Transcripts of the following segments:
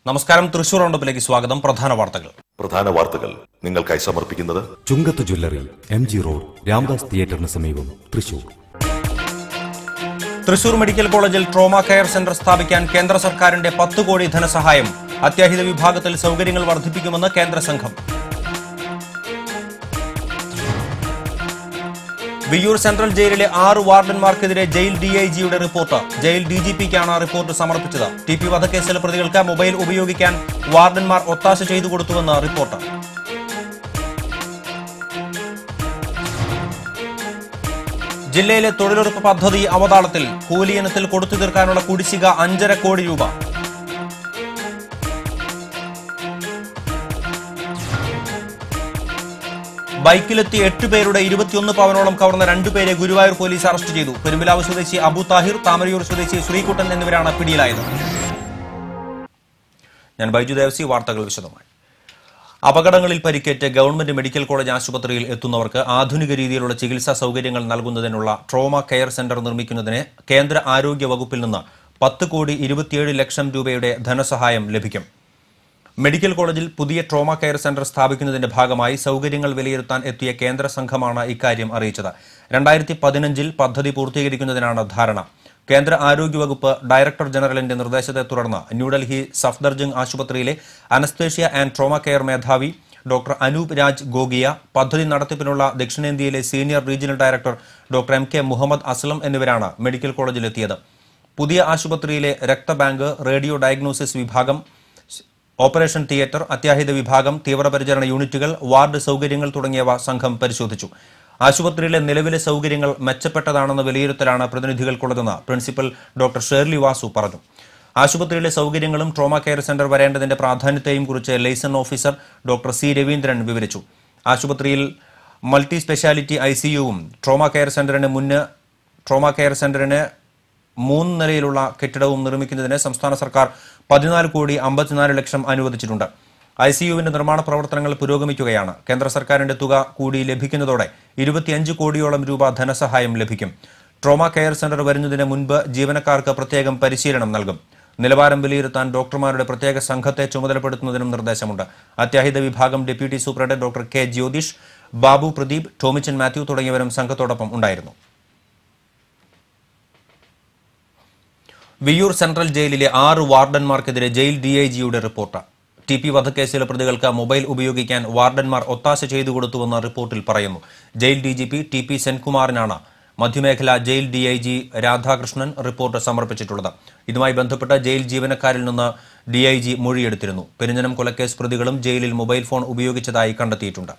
നമസ്കാരം തൃശൂർ റൗണ്ടപ്പിലേക്ക് സ്വാഗതം പ്രധാന വാർത്തകൾ പ്രധാന വാർത്തകൾ നിങ്ങൾക്കായി സമർപ്പിക്കുന്നത് Chungath jewellery M G road Ramdas തിയേറ്ററിന് സമീപം തൃശൂർ തൃശൂർ മെഡിക്കൽ കോളേജിൽ ട്രോമ കെയർ സെന്റർ സ്ഥാപിക്കാൻ കേന്ദ്ര സർക്കാരിന്റെ പത്ത് കോടി ധനസഹായം അത്യാഹിത വിഭാഗത്തിൽ സൗകര്യങ്ങൾ വർദ്ധിപ്പിക്കുമെന്ന് കേന്ദ്ര സംഘം വിയ്യൂർ സെൻട്രൽ ജയിലിലെ ആറ് വാർഡന്മാർക്കെതിരെ ജയിൽ ഡിഐജിയുടെ റിപ്പോർട്ട് ജയിൽ ഡിജിപിക്കാണ് റിപ്പോർട്ട് സമർപ്പിച്ചത് ടി പി വധക്കേസിലെ പ്രതികൾക്ക് മൊബൈൽ ഉപയോഗിക്കാൻ വാർഡന്മാർ ഒത്താശ ചെയ്തു കൊടുത്തുവെന്ന് റിപ്പോർട്ട് ജില്ലയിലെ തൊഴിലുറപ്പ് പദ്ധതി അവതാളത്തിൽ കൂലിയിനത്തിൽ കൊടുത്തു തീർക്കാനുള്ള കുടിശ്ശിക അഞ്ചര കോടി രൂപ ബൈക്കിലെത്തി എട്ട് പേരുടെ ഇരുപത്തിയൊന്ന് പവനോളം കവർന്ന രണ്ടുപേരെ ഗുരുവായൂർ പോലീസ് അറസ്റ്റ് ചെയ്തു പെരുമ്പിലാവ് സ്വദേശി അബു താഹിർ താമരയൂർ സ്വദേശി ശ്രീകുട്ടൻ എന്നിവരാണ് പിടിയിലായത് ഞാൻ ബൈജു ദേവസി വാർത്തകൾ വിശദമായി അപകടങ്ങളിൽ പരിക്കേറ്റ് ഗവൺമെന്റ് മെഡിക്കൽ കോളേജ് ആശുപത്രിയിൽ എത്തുന്നവർക്ക് ആധുനിക രീതിയിലുള്ള ചികിത്സാ സൗകര്യങ്ങൾ നൽകുന്നതിനുള്ള ട്രോമ കെയർ സെന്റർ നിർമ്മിക്കുന്നതിന് കേന്ദ്ര ആരോഗ്യ വകുപ്പിൽ നിന്ന് പത്ത് കോടി ഇരുപത്തിയേഴ് ലക്ഷം രൂപയുടെ ധനസഹായം ലഭിക്കും മെഡിക്കൽ കോളേജിൽ പുതിയ ട്രോമ കെയർ സെന്റർ സ്ഥാപിക്കുന്നതിന്റെ ഭാഗമായി സൗകര്യങ്ങൾ വിലയിരുത്താൻ എത്തിയ കേന്ദ്ര സംഘമാണ് ഇക്കാര്യം അറിയിച്ചത് രണ്ടായിരത്തി പതിനഞ്ചിൽ പദ്ധതി പൂർത്തീകരിക്കുന്നതിനാണ് ധാരണ കേന്ദ്ര ആരോഗ്യവകുപ്പ് ഡയറക്ടർ ജനറലിന്റെ നിർദ്ദേശത്തെ തുടർന്ന് ന്യൂഡൽഹി സഫ്ദർജംഗ് ആശുപത്രിയിലെ അനസ്തേഷ്യ ആൻഡ് ട്രോമ കെയർ മേധാവി ഡോക്ടർ അനൂപ് രാജ് ഗോഗിയ പദ്ധതി നടത്തിപ്പിനുള്ള ദക്ഷിണേന്ത്യയിലെ senior regional director doctor M K Muhammad Aslam എന്നിവരാണ് മെഡിക്കൽ കോളേജിലെത്തിയത് പുതിയ ആശുപത്രിയിലെ രക്തബാങ്ക് റേഡിയോ ഡയഗ്നോസിസ് വിഭാഗം ഓപ്പറേഷൻ തിയേറ്റർ അത്യാഹിത വിഭാഗം തീവ്രപരിചരണ യൂണിറ്റുകൾ വാർഡ് സൗകര്യങ്ങൾ തുടങ്ങിയവ സംഘം പരിശോധിച്ചു ആശുപത്രിയിലെ നിലവിലെ സൗകര്യങ്ങൾ മെച്ചപ്പെട്ടതാണെന്ന വിലയിരുത്തലാണ് പ്രതിനിധികൾക്കുള്ളതെന്ന് പ്രിൻസിപ്പൽ ഡോക്ടർ ഷേർലി വാസു പറഞ്ഞു ആശുപത്രിയിലെ സൗകര്യങ്ങളും ട്രോമ കെയർ സെന്റർ വരേണ്ടതിന്റെ പ്രാധാന്യത്തെയും കുറിച്ച് liaison officer doctor C Raveendran വിവരിച്ചു ആശുപത്രിയിൽ മൾട്ടി സ്പെഷ്യാലിറ്റി ഐ സിയുവും ട്രോമ കെയർ സെന്ററിന് മുന്ന് ട്രോമ കെയർ സെന്ററിന് മൂന്ന് നിലയിലുള്ള കെട്ടിടവും നിർമ്മിക്കുന്നതിന് സംസ്ഥാന സർക്കാർ പതിനാല് കോടി അമ്പത്തിനാല് ലക്ഷം അനുവദിച്ചിട്ടുണ്ട് ഐ സിയുവിന്റെ നിർമ്മാണ പ്രവർത്തനങ്ങൾ പുരോഗമിക്കുകയാണ് കേന്ദ്ര സർക്കാരിന്റെ തുക കൂടി ലഭിക്കുന്നതോടെ ഇരുപത്തിയഞ്ച് കോടിയോളം രൂപ ധനസഹായം ലഭിക്കും ട്രോമ കെയർ സെന്റർ വരുന്നതിന് മുൻപ് ജീവനക്കാർക്ക് പ്രത്യേകം പരിശീലനം നൽകും നിലവാരം വിലയിരുത്താൻ ഡോക്ടർമാരുടെ പ്രത്യേക സംഘത്തെ ചുമതലപ്പെടുത്തുന്നതിനും നിർദ്ദേശമുണ്ട് അത്യാഹിത വിഭാഗം deputy superintendent doctor K Jyothish Babu Pradeep Tomichan Mathew തുടങ്ങിയവരും സംഘത്തോടൊപ്പം ഉണ്ടായിരുന്നു വിയ്യൂർ സെൻട്രൽ ജയിലിലെ ആറ് വാർഡന്മാർക്കെതിരെ ജയിൽ ഡിഐജിയുടെ റിപ്പോർട്ട് ടി പി വധക്കേസിലെ പ്രതികൾക്ക് മൊബൈൽ ഉപയോഗിക്കാൻ വാർഡന്മാർ ഒത്താശ ചെയ്തു കൊടുത്തുവെന്ന് റിപ്പോർട്ടിൽ പറയുന്നു jail D G P T P സെൻകുമാറിനാണ് മധ്യമേഖല ജയിൽ ഡിഐജി രാധാകൃഷ്ണൻ റിപ്പോർട്ട് സമർപ്പിച്ചിട്ടുള്ളത് ഇതുമായി ബന്ധപ്പെട്ട് ജയിൽ ജീവനക്കാരിൽ നിന്ന് ഡിഐജി മൊഴിയെടുത്തിരുന്നു പെരിഞ്ഞനം കൊലക്കേസ് പ്രതികളും ജയിലിൽ മൊബൈൽ ഫോൺ ഉപയോഗിച്ചതായി കണ്ടെത്തിയിട്ടുണ്ട്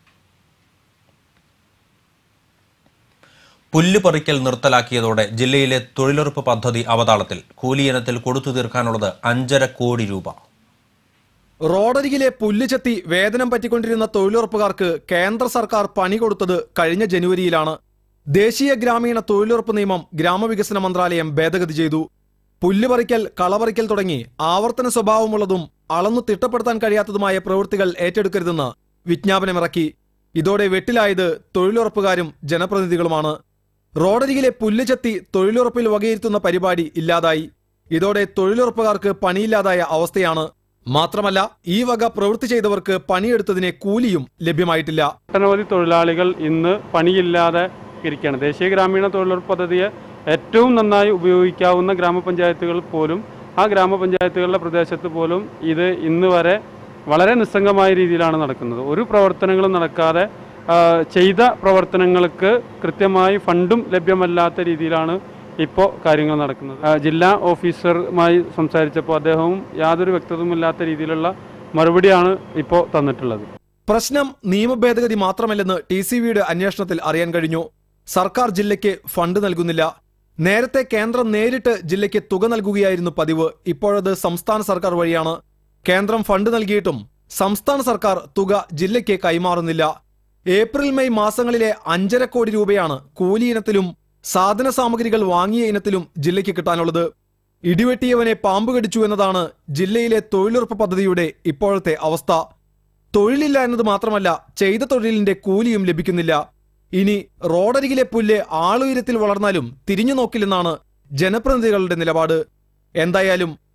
പുല്ല് പറിക്കൽ നിർത്തലാക്കിയതോടെ ജില്ലയിലെ തൊഴിലുറപ്പ് പദ്ധതി അവതാളത്തിൽ കൂലിയിനത്തിൽ കൊടുത്തു തീർക്കാനുള്ളത് അഞ്ചര കോടി രൂപ റോഡരികിലെ പുല്ല് ചെത്തി വേതനം പറ്റിക്കൊണ്ടിരുന്ന തൊഴിലുറപ്പുകാർക്ക് കേന്ദ്ര സർക്കാർ പണി കൊടുത്തത് കഴിഞ്ഞ ജനുവരിയിലാണ് ദേശീയ ഗ്രാമീണ തൊഴിലുറപ്പ് നിയമം ഗ്രാമവികസന മന്ത്രാലയം ഭേദഗതി ചെയ്തു പുല്ല് പറിക്കൽ കളപറിക്കൽ തുടങ്ങി ആവർത്തന സ്വഭാവമുള്ളതും അളന്നു തിട്ടപ്പെടുത്താൻ കഴിയാത്തതുമായ പ്രവൃത്തികൾ ഏറ്റെടുക്കരുതെന്ന് വിജ്ഞാപനമിറക്കി ഇതോടെ വെട്ടിലായത് തൊഴിലുറപ്പുകാരും ജനപ്രതിനിധികളുമാണ് റോഡരികിലെ പുല്ല് ചെത്തി തൊഴിലുറപ്പിൽ വകയിരുത്തുന്ന പരിപാടി ഇല്ലാതായി ഇതോടെ തൊഴിലുറപ്പുകാർക്ക് പണിയില്ലാതായ അവസ്ഥയാണ് മാത്രമല്ല ഈ വക പ്രവൃത്തി ചെയ്തവർക്ക് പണിയെടുത്തതിന് കൂലിയും ലഭ്യമായിട്ടില്ല ഒട്ടനവധി തൊഴിലാളികൾ ഇന്ന് പണിയില്ലാതെ ഇരിക്കുകയാണ് ദേശീയ ഗ്രാമീണ തൊഴിലുറപ്പ് പദ്ധതിയെ ഏറ്റവും നന്നായി ഉപയോഗിക്കാവുന്ന ഗ്രാമപഞ്ചായത്തുകൾ പോലും ആ ഗ്രാമപഞ്ചായത്തുകളുടെ പ്രദേശത്ത് പോലും ഇത് ഇന്ന് വരെ വളരെ നിസ്സംഗമായ രീതിയിലാണ് നടക്കുന്നത് ഒരു പ്രവർത്തനങ്ങളും നടക്കാതെ ആ, ചെയ്ത പ്രവർത്തനങ്ങൾക്ക് കൃത്യമായി ഫണ്ടും ലഭ്യമല്ലാത്ത രീതിയിലാണ് ഇപ്പോൾ കാര്യങ്ങൾ നടക്കുന്നത് ആ, ജില്ലാ ഓഫീസറുമായി സംസാരിച്ചപ്പോൾ അദ്ദേഹവും യാതൊരു വ്യക്തതയുമില്ലാത്ത രീതിയിലുള്ള മറുപടിയാണ് ഇപ്പോൾ തന്നിട്ടുള്ളത് പ്രശ്നം നിയമഭേദഗതി മാത്രമല്ലെന്ന് ടി സി വിയുടെ അന്വേഷണത്തിൽ അറിയാൻ കഴിഞ്ഞു സർക്കാർ ജില്ലയ്ക്ക് ഫണ്ട് നൽകുന്നില്ല നേരത്തെ കേന്ദ്രം നേരിട്ട് ജില്ലയ്ക്ക് തുക നൽകുകയായിരുന്നു പതിവ് ഇപ്പോഴത് സംസ്ഥാന സർക്കാർ വഴിയാണ് കേന്ദ്രം ഫണ്ട് നൽകിയിട്ടും സംസ്ഥാന സർക്കാർ തുക ജില്ലയ്ക്ക് കൈമാറുന്നില്ല ഏപ്രിൽ മെയ് മാസങ്ങളിലെ അഞ്ചര കോടി രൂപയാണ് കൂലി ഇനത്തിലും സാധന സാമഗ്രികൾ വാങ്ങിയ ഇനത്തിലും ജില്ലയ്ക്ക് കിട്ടാനുള്ളത് ഇടിവെട്ടിയവനെ പാമ്പ് കടിച്ചു എന്നതാണ് ജില്ലയിലെ തൊഴിലുറപ്പ് പദ്ധതിയുടെ ഇപ്പോഴത്തെ അവസ്ഥ തൊഴിലില്ല എന്നത് മാത്രമല്ല ചെയ്ത തൊഴിലിന്റെ കൂലിയും ലഭിക്കുന്നില്ല ഇനി റോഡരികിലെ പുല്ല് ആളുയരത്തിൽ വളർന്നാലും തിരിഞ്ഞു നോക്കില്ലെന്നാണ് ജനപ്രതിനിധികളുടെ നിലപാട് എന്തായാലും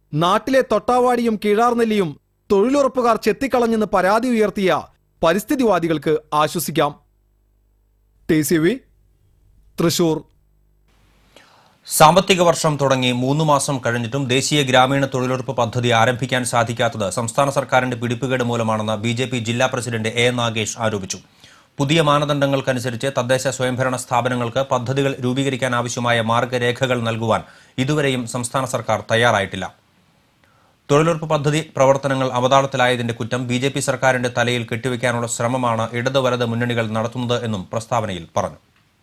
നാട്ടിലെ തൊട്ടാവാടിയും കീഴാർനെല്ലിയും തൊഴിലുറപ്പുകാർ ചെത്തിക്കളഞ്ഞെന്ന് പരാതി ഉയർത്തിയ പരിസ്ഥിതിവാദികൾക്ക് ആശ്വസിക്കാം ടി സി വി തൃശൂർ സാമ്പത്തിക വർഷം തുടങ്ങി മൂന്ന് മാസം കഴിഞ്ഞിട്ടും ദേശീയ ഗ്രാമീണ തൊഴിലുറപ്പ് പദ്ധതി ആരംഭിക്കാൻ സാധിക്കാത്തത് സംസ്ഥാന സർക്കാരിന്റെ പിടിപ്പുകേട് മൂലമാണെന്ന് ബി ജെ പി ജില്ലാ പ്രസിഡന്റ് എ നാഗേഷ് ആരോപിച്ചു പുതിയ മാനദണ്ഡങ്ങൾക്കനുസരിച്ച് തദ്ദേശ സ്വയംഭരണ സ്ഥാപനങ്ങൾക്ക് പദ്ധതികൾ രൂപീകരിക്കാൻ ആവശ്യമായ മാർഗരേഖകൾ നൽകുവാൻ ഇതുവരെയും സംസ്ഥാന സർക്കാർ തയ്യാറായിട്ടില്ല തൊഴിലുറപ്പ് പദ്ധതി പ്രവർത്തനങ്ങൾ അവതാളത്തിലായതിന്റെ കുറ്റം ബി ജെ പി സർക്കാരിന്റെ തലയിൽ കെട്ടിവെക്കാനുള്ള ശ്രമമാണ് ഇടത് വലത് മുന്നണികൾ നടത്തുന്നത് എന്നും പ്രസ്താവനയിൽ പറഞ്ഞു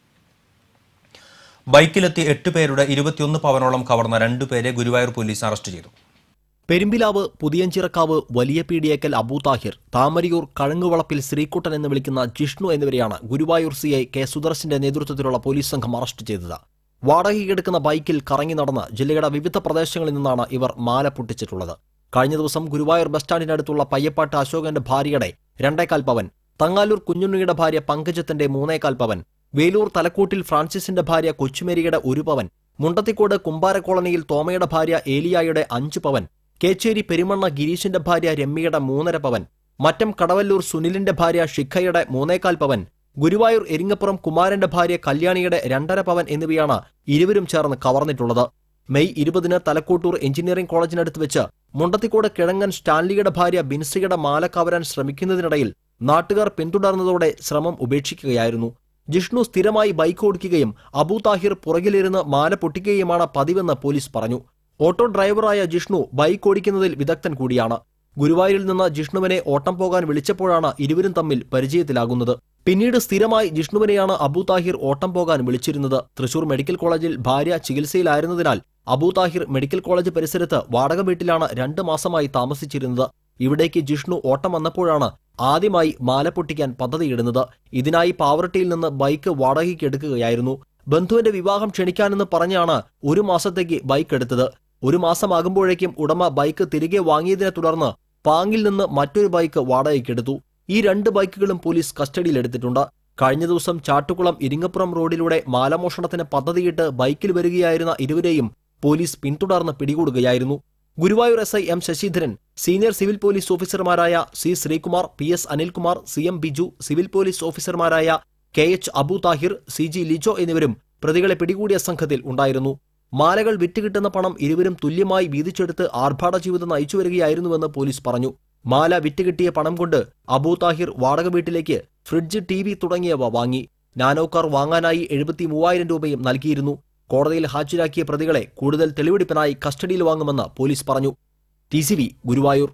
ബൈക്കിലെത്തി എട്ട് പേരുടെ ഇരുപത്തിയൊന്ന് പവനോളം കവർന്ന രണ്ടുപേരെ ഗുരുവായൂർ പോലീസ് അറസ്റ്റ് ചെയ്തു പെരുമ്പിലാവ് പുതിയഞ്ചിറക്കാവ് വലിയ പീഡിയക്കൽ അബൂ താഹിർ താമരിയൂർ കഴങ്ങുവളപ്പിൽ ശ്രീകുട്ടൻ എന്ന് വിളിക്കുന്ന ജിഷ്ണു എന്നിവരെയാണ് ഗുരുവായൂർ സി ഐ കെ സുദർശന്റെ നേതൃത്വത്തിലുള്ള പോലീസ് സംഘം അറസ്റ്റ് ചെയ്തത് വാടകയ്ക്കെടുക്കുന്ന ബൈക്കിൽ കറങ്ങി നടന്ന് ജില്ലയുടെ വിവിധ പ്രദേശങ്ങളിൽ നിന്നാണ് ഇവർ മാല പൊട്ടിച്ചിട്ടുള്ളത് കഴിഞ്ഞ ദിവസം ഗുരുവായൂർ ബസ് സ്റ്റാൻഡിനടുത്തുള്ള പയ്യപ്പാട്ട് അശോകന്റെ ഭാര്യയുടെ രണ്ടേകാൽ പവൻ തങ്ങാലൂർ കുഞ്ഞുണ്ണിയുടെ ഭാര്യ പങ്കജത്തിന്റെ മൂന്നേകാൽ പവൻ വേലൂർ തലക്കൂട്ടിൽ ഫ്രാൻസിസിന്റെ ഭാര്യ കൊച്ചുമേരിയുടെ ഒരു പവൻ മുണ്ടത്തിക്കോട് കുമ്പാര കോളനിയിൽ തോമയുടെ ഭാര്യ ഏലിയായുടെ അഞ്ച് പവൻ കേച്ചേരി പെരുമണ്ണ ഗിരീഷിന്റെ ഭാര്യ രമ്യയുടെ മൂന്നര പവൻ മറ്റം കടവല്ലൂർ സുനിലിന്റെ ഭാര്യ ഷിഖയുടെ മൂന്നേകാൽ പവൻ ഗുരുവായൂർ എരിങ്ങപ്പുറം കുമാരന്റെ ഭാര്യ കല്യാണിയുടെ രണ്ടര പവൻ എന്നിവയാണ് ഇരുവരും ചേർന്ന് കവർന്നിട്ടുള്ളത് മെയ് ഇരുപതിന് തലക്കൂട്ടൂർ എഞ്ചിനീയറിംഗ് കോളേജിനടുത്ത് വെച്ച് മുണ്ടത്തിക്കോട് കിഴങ്ങൻ സ്റ്റാൻലിയുടെ ഭാര്യ ബിൻസിയുടെ മാല കവരാൻ ശ്രമിക്കുന്നതിനിടയിൽ നാട്ടുകാർ പിന്തുടർന്നതോടെ ശ്രമം ഉപേക്ഷിക്കുകയായിരുന്നു ജിഷ്ണു സ്ഥിരമായി ബൈക്ക് ഓടിക്കുകയും അബൂ താഹിർ പുറകിലിരുന്ന് മാല പൊട്ടിക്കുകയുമാണ് പതിവെന്ന് പോലീസ് പറഞ്ഞു ഓട്ടോ ഡ്രൈവറായ ജിഷ്ണു ബൈക്ക് ഓടിക്കുന്നതിൽ വിദഗ്ധൻ കൂടിയാണ് ഗുരുവായൂരിൽ നിന്ന് ജിഷ്ണുവിനെ ഓട്ടം പോകാൻ വിളിച്ചപ്പോഴാണ് ഇരുവരും തമ്മിൽ പരിചയത്തിലാകുന്നത് പിന്നീട് സ്ഥിരമായി ജിഷ്ണുവിനെയാണ് അബൂ താഹിർ ഓട്ടം പോകാൻ വിളിച്ചിരുന്നത് തൃശൂർ മെഡിക്കൽ കോളേജിൽ ഭാര്യ ചികിത്സയിലായിരുന്നതിനാൽ അബൂ താഹിർ മെഡിക്കൽ കോളേജ് പരിസരത്ത് വാടക വീട്ടിലാണ് രണ്ട് മാസമായി താമസിച്ചിരുന്നത് ഇവിടേക്ക് ജിഷ്ണു ഓട്ടം വന്നപ്പോഴാണ് ആദ്യമായി മാല പൊട്ടിക്കാൻ പദ്ധതിയിടുന്നത് ഇതിനായി പാവറട്ടിയിൽ നിന്ന് ബൈക്ക് വാടകയ്ക്ക് എടുക്കുകയായിരുന്നു ബന്ധുവിന്റെ വിവാഹം ക്ഷണിക്കാനെന്ന് പറഞ്ഞാണ് ഒരു മാസത്തേക്ക് ബൈക്ക് എടുത്തത് ഒരു മാസമാകുമ്പോഴേക്കും ഉടമ ബൈക്ക് തിരികെ വാങ്ങിയതിനെ തുടർന്ന് പാങ്ങിൽ നിന്ന് മറ്റൊരു ബൈക്ക് വാടകയ്ക്കെടുത്തു ഈ രണ്ട് ബൈക്കുകളും പോലീസ് കസ്റ്റഡിയിലെടുത്തിട്ടുണ്ട് കഴിഞ്ഞ ദിവസം ചാട്ടുകുളം ഇരിങ്ങപ്പുറം റോഡിലൂടെ മാലമോഷണത്തിന് പദ്ധതിയിട്ട് ബൈക്കിൽ വരികയായിരുന്ന ഇരുവരെയും പോലീസ് പിന്തുടർന്ന് പിടികൂടുകയായിരുന്നു Guruvayur S I M Sasidharan senior civil police ഓഫീസർമാരായ C Sreekumar P S Anilkumar C M Biju civil police ഓഫീസർമാരായ K H Abu Thahir C G Lijo എന്നിവരും പ്രതികളെ പിടികൂടിയ സംഘത്തിൽ ഉണ്ടായിരുന്നു മാലകൾ വിറ്റുകിട്ടുന്ന പണം ഇരുവരും തുല്യമായി വീതിച്ചെടുത്ത് ആർഭാട ജീവിതം നയിച്ചു വരികയായിരുന്നുവെന്ന് പോലീസ് പറഞ്ഞു മാല വിറ്റുകിട്ടിയ പണം കൊണ്ട് അബൂ താഹിർ വാടക വീട്ടിലേക്ക് ഫ്രിഡ്ജ് ടി വി തുടങ്ങിയവ വാങ്ങി നാനോ കാർ വാങ്ങാനായി എഴുപത്തി മൂവായിരം രൂപയും നൽകിയിരുന്നു കോടതിയിൽ ഹാജരാക്കിയ പ്രതികളെ കൂടുതൽ തെളിവെടുപ്പിനായി കസ്റ്റഡിയിൽ വാങ്ങുമെന്ന് പോലീസ് പറഞ്ഞു ടി സി വി ഗുരുവായൂർ